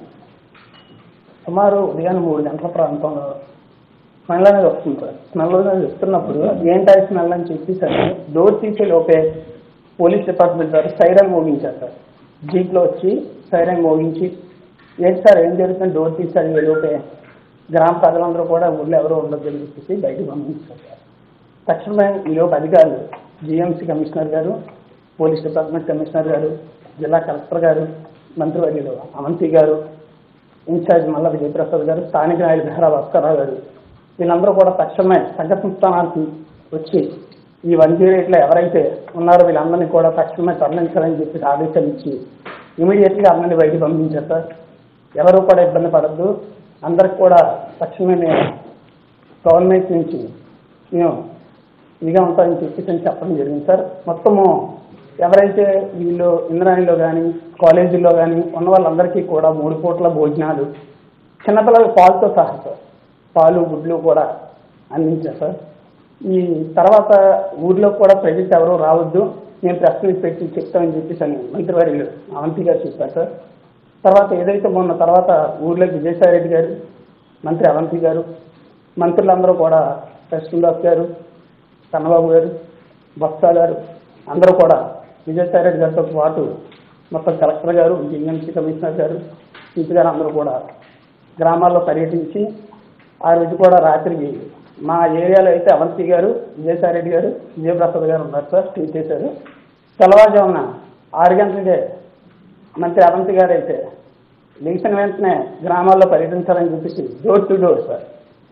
సుమారు ఉదయాన్నే మూడు గంటల ప్రాంతంలో స్మెల్ అనేది వస్తుంది సార్ స్మెల్ అనేది వస్తున్నప్పుడు ఏంటా స్మెల్ అని చెప్పి సార్ డోర్ తీసే లోపే పోలీస్ డిపార్ట్మెంట్ వారు సైరన్ మోగించారు సార్ జీప్లో వచ్చి సైరన్ మోగించి ఏంటి సార్ ఏం జరుగుతుంది డోర్ తీసారు ఏ లోపే గ్రామ ప్రజలందరూ కూడా ఊళ్ళో ఎవరో ఉండొద్దని చెప్పేసి బయటకు పంపించారు సార్ తక్షణమే ఈలోపు అధికారులు జిఎంసీ కమిషనర్ గారు పోలీస్ డిపార్ట్మెంట్ కమిషనర్ గారు జిల్లా కలెక్టర్ గారు మంత్రివర్యులు అవంతి గారు ఇన్ఛార్జ్ మల్ల విజయప్రసాద్ గారు స్థానిక నాయకులు బెహరా భాస్కర్రావు గారు వీళ్ళందరూ కూడా తక్షణమే సంఘటన స్థానానికి వచ్చి ఈ వన్ జీరో ఎయిట్లో ఎవరైతే ఉన్నారో వీళ్ళందరినీ కూడా తక్షణమే తరలించాలని చెప్పి ఆదేశాలు ఇచ్చి ఇమీడియట్గా అందరినీ బయటికి పంపించారు సార్ ఎవరు కూడా ఇబ్బంది పడద్దు అందరికి కూడా తక్షణమే మేము గవర్నమెంట్ నుంచి మేము ఇదిగా ఉంటారని చెప్పేసి అని చెప్పడం జరిగింది సార్ మొత్తము ఎవరైతే వీళ్ళు ఇంద్రాణిలో కానీ కాలేజీల్లో కానీ ఉన్న వాళ్ళందరికీ కూడా మూడు పూట్ల భోజనాలు చిన్నపిల్లలకి పాలుతో సహా సార్ పాలు గుడ్లు కూడా అందించారు సార్ ఈ తర్వాత ఊర్లో కూడా ప్రజెంట్ ఎవరు రావద్దు మేము ప్రెస్ మీట్ పెట్టి చెప్తామని చెప్పేసి అని మంత్రివర్యులు అవంతి గారు చెప్పారు సార్ తర్వాత ఏదైతే మొన్న తర్వాత ఊర్లోకి విజయసాయి రెడ్డి గారు మంత్రి అవంతి గారు మంత్రులందరూ కూడా కృష్ణదాస్ గారు కన్నబాబు గారు బొత్స గారు అందరూ కూడా విజయసాయి రెడ్డి గారితో పాటు మొత్తం కలెక్టర్ గారు జిఎంసీ కమిషనర్ గారు సీపీ గారు అందరూ కూడా గ్రామాల్లో పర్యటించి ఆ రోజు కూడా రాత్రికి మా ఏరియాలో అయితే అవంతి గారు విజయసాయి రెడ్డి గారు విజయప్రసాద్ గారు ఉన్నారు సార్ స్టే చేశారు తెల్లవారుజామున ఆరు గంటలకే మంత్రి అవంతి గారు అయితే లేచిన వెంటనే గ్రామాల్లో పర్యటించాలని చెప్పేసి డోర్ టు డోర్ సార్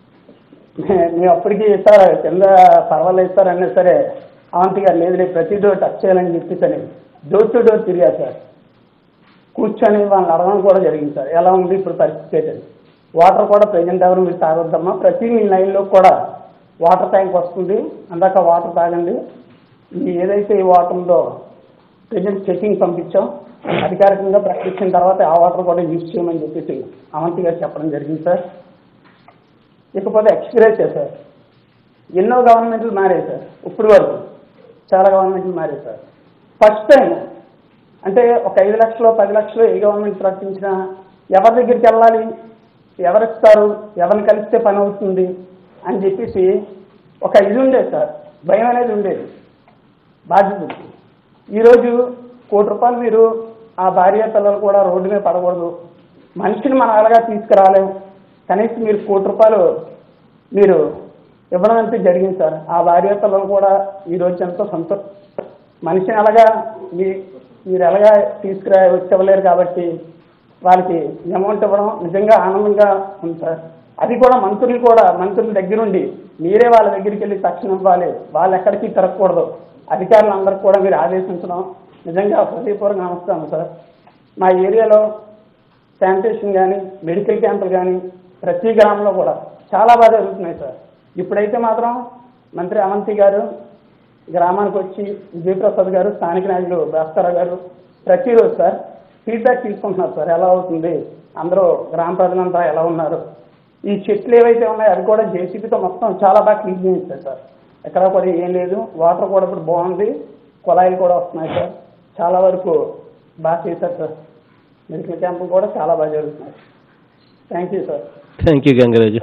మే- మేము అప్పటికి సార్ కింద పర్వాలేదు సార్ అన్నా సరే అవంతి గారు లేదు లేదు ప్రతి డోర్ టచ్ చేయాలని చెప్పేసి అని డోర్ టు డోర్ తిరిగారు సార్ కూర్చొని వాళ్ళని అడగడం కూడా జరిగింది సార్ ఎలా ఉంది ఇప్పుడు పరిస్థితి ఏంటని వాటర్ కూడా ప్రజెంట్ ఎవరు మీరు తాగొద్దమ్మా ప్రతి మీ లైన్లో కూడా వాటర్ ట్యాంక్ వస్తుంది అందాక వాటర్ తాగండి ఈ ఏదైతే ఈ వాటర్ ఉందో ప్రజెంట్ చెకింగ్ పంపించాం అధికారికంగా ప్రకటించిన తర్వాత ఆ వాటర్ కూడా యూజ్ చేయమని చెప్పేసి అవంతి గారు చెప్పడం జరిగింది సార్ ఇకపోతే ఎక్స్గ్రేస్ సార్ ఎన్నో గవర్నమెంట్లు మారాయి సార్ ఇప్పుడు వరకు చాలా గవర్నమెంట్లు మారాయి సార్ ఫస్ట్ టైం అంటే ఒక ఐదు లక్షలు పది లక్షలు ఏ గవర్నమెంట్ ప్రకటించినా ఎవరి దగ్గరికి వెళ్ళాలి ఎవరిస్తారు ఎవరిని కలిస్తే పని అవుతుంది అని చెప్పేసి ఒక ఇది ఉండేది సార్ భయం అనేది ఉండేది బాధ్యత ఉంది. ఈరోజు కోటి రూపాయలు మీరు ఆ భార్య పిల్లలు కూడా రోడ్డు మీద పడకూడదు మనిషిని మనం అలాగా తీసుకురాలేం కనీసం మీరు కోటి రూపాయలు మీరు ఇవ్వడం అంతే జరిగింది సార్ ఆ భార్య పిల్లలు కూడా ఈరోజు ఎంతో సంతోష మనిషిని అలాగా మీ మీరు ఎలాగా తీసుకురా వచ్చేవ్వలేరు కాబట్టి వాళ్ళకి అమౌంట్ ఇవ్వడం నిజంగా ఆనందంగా ఉంది సార్ అది కూడా మంత్రులు కూడా మంత్రుల దగ్గరుండి మీరే వాళ్ళ దగ్గరికి వెళ్ళి తక్షణం ఇవ్వాలి వాళ్ళు ఎక్కడికి తిరగకూడదు అధికారులందరికీ కూడా మీరు ఆదేశించడం నిజంగా హృదయపూర్వక నమస్కారం సార్ మా ఏరియాలో శానిటేషన్ కానీ మెడికల్ క్యాంపులు కానీ ప్రతి గ్రామంలో కూడా చాలా బాగా జరుగుతున్నాయి సార్ ఇప్పుడైతే మాత్రం మంత్రి అవంతి గారు గ్రామానికి వచ్చి విజయప్రసాద్ గారు స్థానిక నాయకులు భాస్కరరావు గారు ప్రతిరోజు సార్ ఫీడ్బ్యాక్ తీసుకుంటున్నారు సార్ ఎలా అవుతుంది అందరూ గ్రామ ప్రజలంతా ఎలా ఉన్నారు ఈ చెట్లు ఏవైతే ఉన్నాయో అవి కూడా జేసీబీతో మొత్తం చాలా బాగా క్లీన్ చేయించారు సార్ ఎక్కడ కూడా ఏం లేదు వాటర్ కూడా ఇప్పుడు బాగుంది కుళాయిలు కూడా వస్తున్నాయి సార్ చాలా వరకు బాగా చేశారు సార్ మెడికల్ క్యాంపులు కూడా చాలా బాగా జరుగుతున్నాయి thank you sir thank you Gangaraju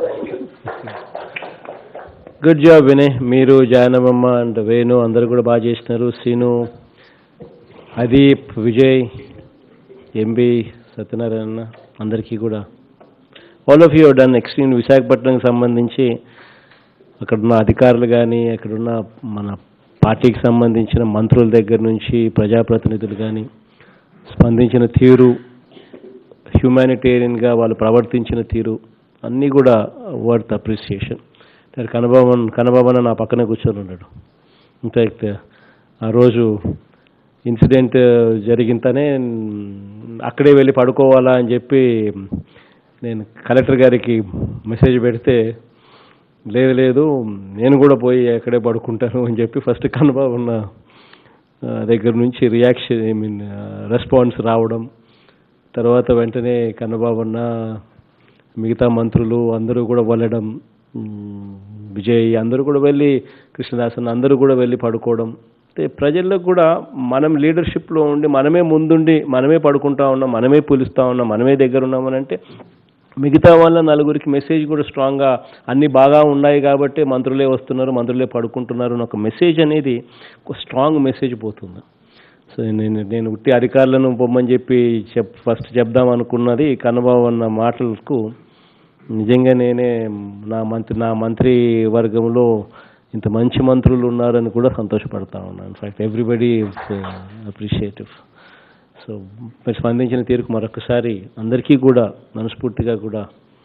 good job Vinay మీరు జానమమ్మ అండ్ వేణు అందరూ కూడా బాగా చేసినారు సీను అదీప్ విజయ్ ఎంబి సత్యనారాయణ అందరికీ కూడా all of you done extreme విశాఖపట్నంకి సంబంధించి అక్కడున్న అధికారులు కానీ అక్కడున్న మన పార్టీకి సంబంధించిన మంత్రుల దగ్గర నుంచి ప్రజాప్రతినిధులు కానీ స్పందించిన తీరు హ్యూమానిటేరియన్గా వాళ్ళు ప్రవర్తించిన తీరు అన్నీ కూడా వర్త్ అప్రిసియేషన్ కనబాబన్ కనబాబన్న నా పక్కనే కూర్చొని ఉన్నాడు ఇన్ఫ్యాక్ట్ ఆ రోజు ఇన్సిడెంట్ జరిగింతనే అక్కడే వెళ్ళి పడుకోవాలా అని చెప్పి నేను కలెక్టర్ గారికి మెసేజ్ పెడితే లేదు లేదు నేను కూడా పోయి అక్కడే పడుకుంటాను అని చెప్పి ఫస్ట్ కనబాబన్న ఆ, దగ్గర నుంచి రియాక్షన్ ఐ మీన్ రెస్పాన్స్ రావడం తర్వాత వెంటనే కన్నబాబన్న మిగతా మంత్రులు అందరూ కూడా వెళ్ళడం మ్, విజయ్ అందరూ కూడా వెళ్ళి కృష్ణదాసన్ అందరూ కూడా వెళ్ళి పడుకోవడం అంటే ప్రజల్లో కూడా మనం లీడర్షిప్లో ఉండి మనమే ముందుండి మనమే పడుకుంటా ఉన్నాం మనమే పిలుస్తూ ఉన్నాం మనమే దగ్గర ఉన్నామని అంటే మిగతా వాళ్ళ నలుగురికి మెసేజ్ కూడా స్ట్రాంగ్గా అన్ని బాగా ఉన్నాయి కాబట్టి మంత్రులే వస్తున్నారు మంత్రులే పడుకుంటున్నారు అని ఒక మెసేజ్ అనేది ఒక స్ట్రాంగ్ మెసేజ్ పోతుంది సో నేను నేను ఉట్టి అధికారులను పొమ్మని చెప్పి చెప్ ఫస్ట్ చెప్దాం అనుకున్నది కన్నబాబు అన్న మాటలకు నిజంగా నేనే నా మంత్రి నా మంత్రి వర్గంలో ఇంత మంచి మంత్రులు ఉన్నారని కూడా సంతోషపడతా ఉన్నాను in fact everybody is appreciative so మీరు స్పందించిన తీరుకు మరొకసారి అందరికీ కూడా మనస్ఫూర్తిగా కూడా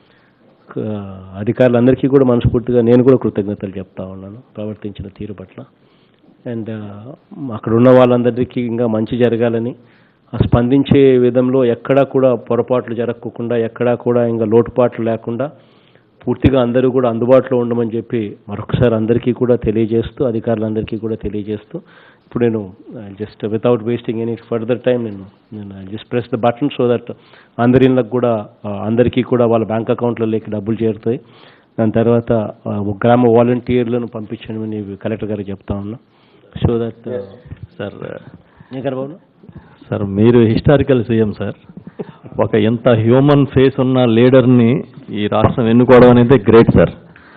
ఆ, అధికారులందరికీ కూడా మనస్ఫూర్తిగా నేను కూడా కృతజ్ఞతలు చెప్తా ఉన్నాను ప్రవర్తించిన తీరు పట్ల అండ్ అక్కడ ఉన్న వాళ్ళందరికీ ఇంకా మంచి జరగాలని ఆ స్పందించే విధంలో ఎక్కడా కూడా పొరపాట్లు జరగకుండా ఎక్కడా కూడా ఇంకా లోటుపాట్లు లేకుండా పూర్తిగా అందరూ కూడా అందుబాటులో ఉండమని చెప్పి మరొకసారి అందరికీ కూడా తెలియజేస్తూ అధికారులందరికీ కూడా తెలియజేస్తూ ఇప్పుడు నేను just without wasting any further time నేను నేను just press the button so that అందరి ఇళ్ళకి కూడా ఆ, అందరికీ కూడా వాళ్ళ బ్యాంక్ అకౌంట్లలోకి డబ్బులు చేరుతాయి దాని తర్వాత ఆ, గ్రామ వాలంటీర్లను పంపించండి కలెక్టర్ గారికి చెప్తా ఉన్నా so that sir Shankar Babu sir మీరు హిస్టారికల్ సీఎం సార్ ఒక ఎంత హ్యూమన్ ఫేస్ ఉన్న లీడర్ని ఈ రాష్ట్రం ఎన్నుకోవడం అనేది గ్రేట్ సార్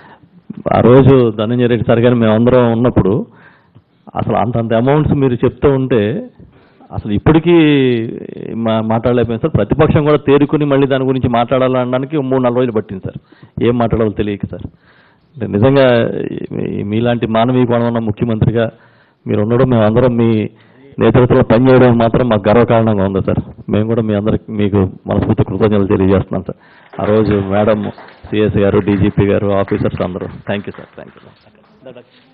ఆ రోజు ధనంజయ రెడ్డి సార్ గారు మేమందరం ఉన్నప్పుడు అసలు అంతంత అమౌంట్స్ మీరు చెప్తూ ఉంటే అసలు ఇప్పటికీ మా మాట్లాడలేకపోయింది సార్ ప్రతిపక్షం కూడా తేరుకుని మళ్ళీ దాని గురించి మాట్లాడాలనడానికి మూడు నాలుగు రోజులు పట్టింది సార్ ఏం మాట్లాడాలో తెలియక సార్ అంటే నిజంగా ఈ- మీలాంటి మానవీయ కోణం ఉన్న ముఖ్యమంత్రిగా మీరు ఉండడం మేము అందరం మీ నేతృత్వంలో పనిచేయడం మాత్రం మాకు గర్వకారణంగా ఉంది సార్ మేము కూడా మీ అందరికి మీకు మనస్ఫూర్తి కృతజ్ఞతలు తెలియజేస్తున్నాం సార్ ఆ రోజు మేడం సిఎస్ గారు డీజీపీ గారు ఆఫీసర్స్ అందరూ thank you sir thank you sir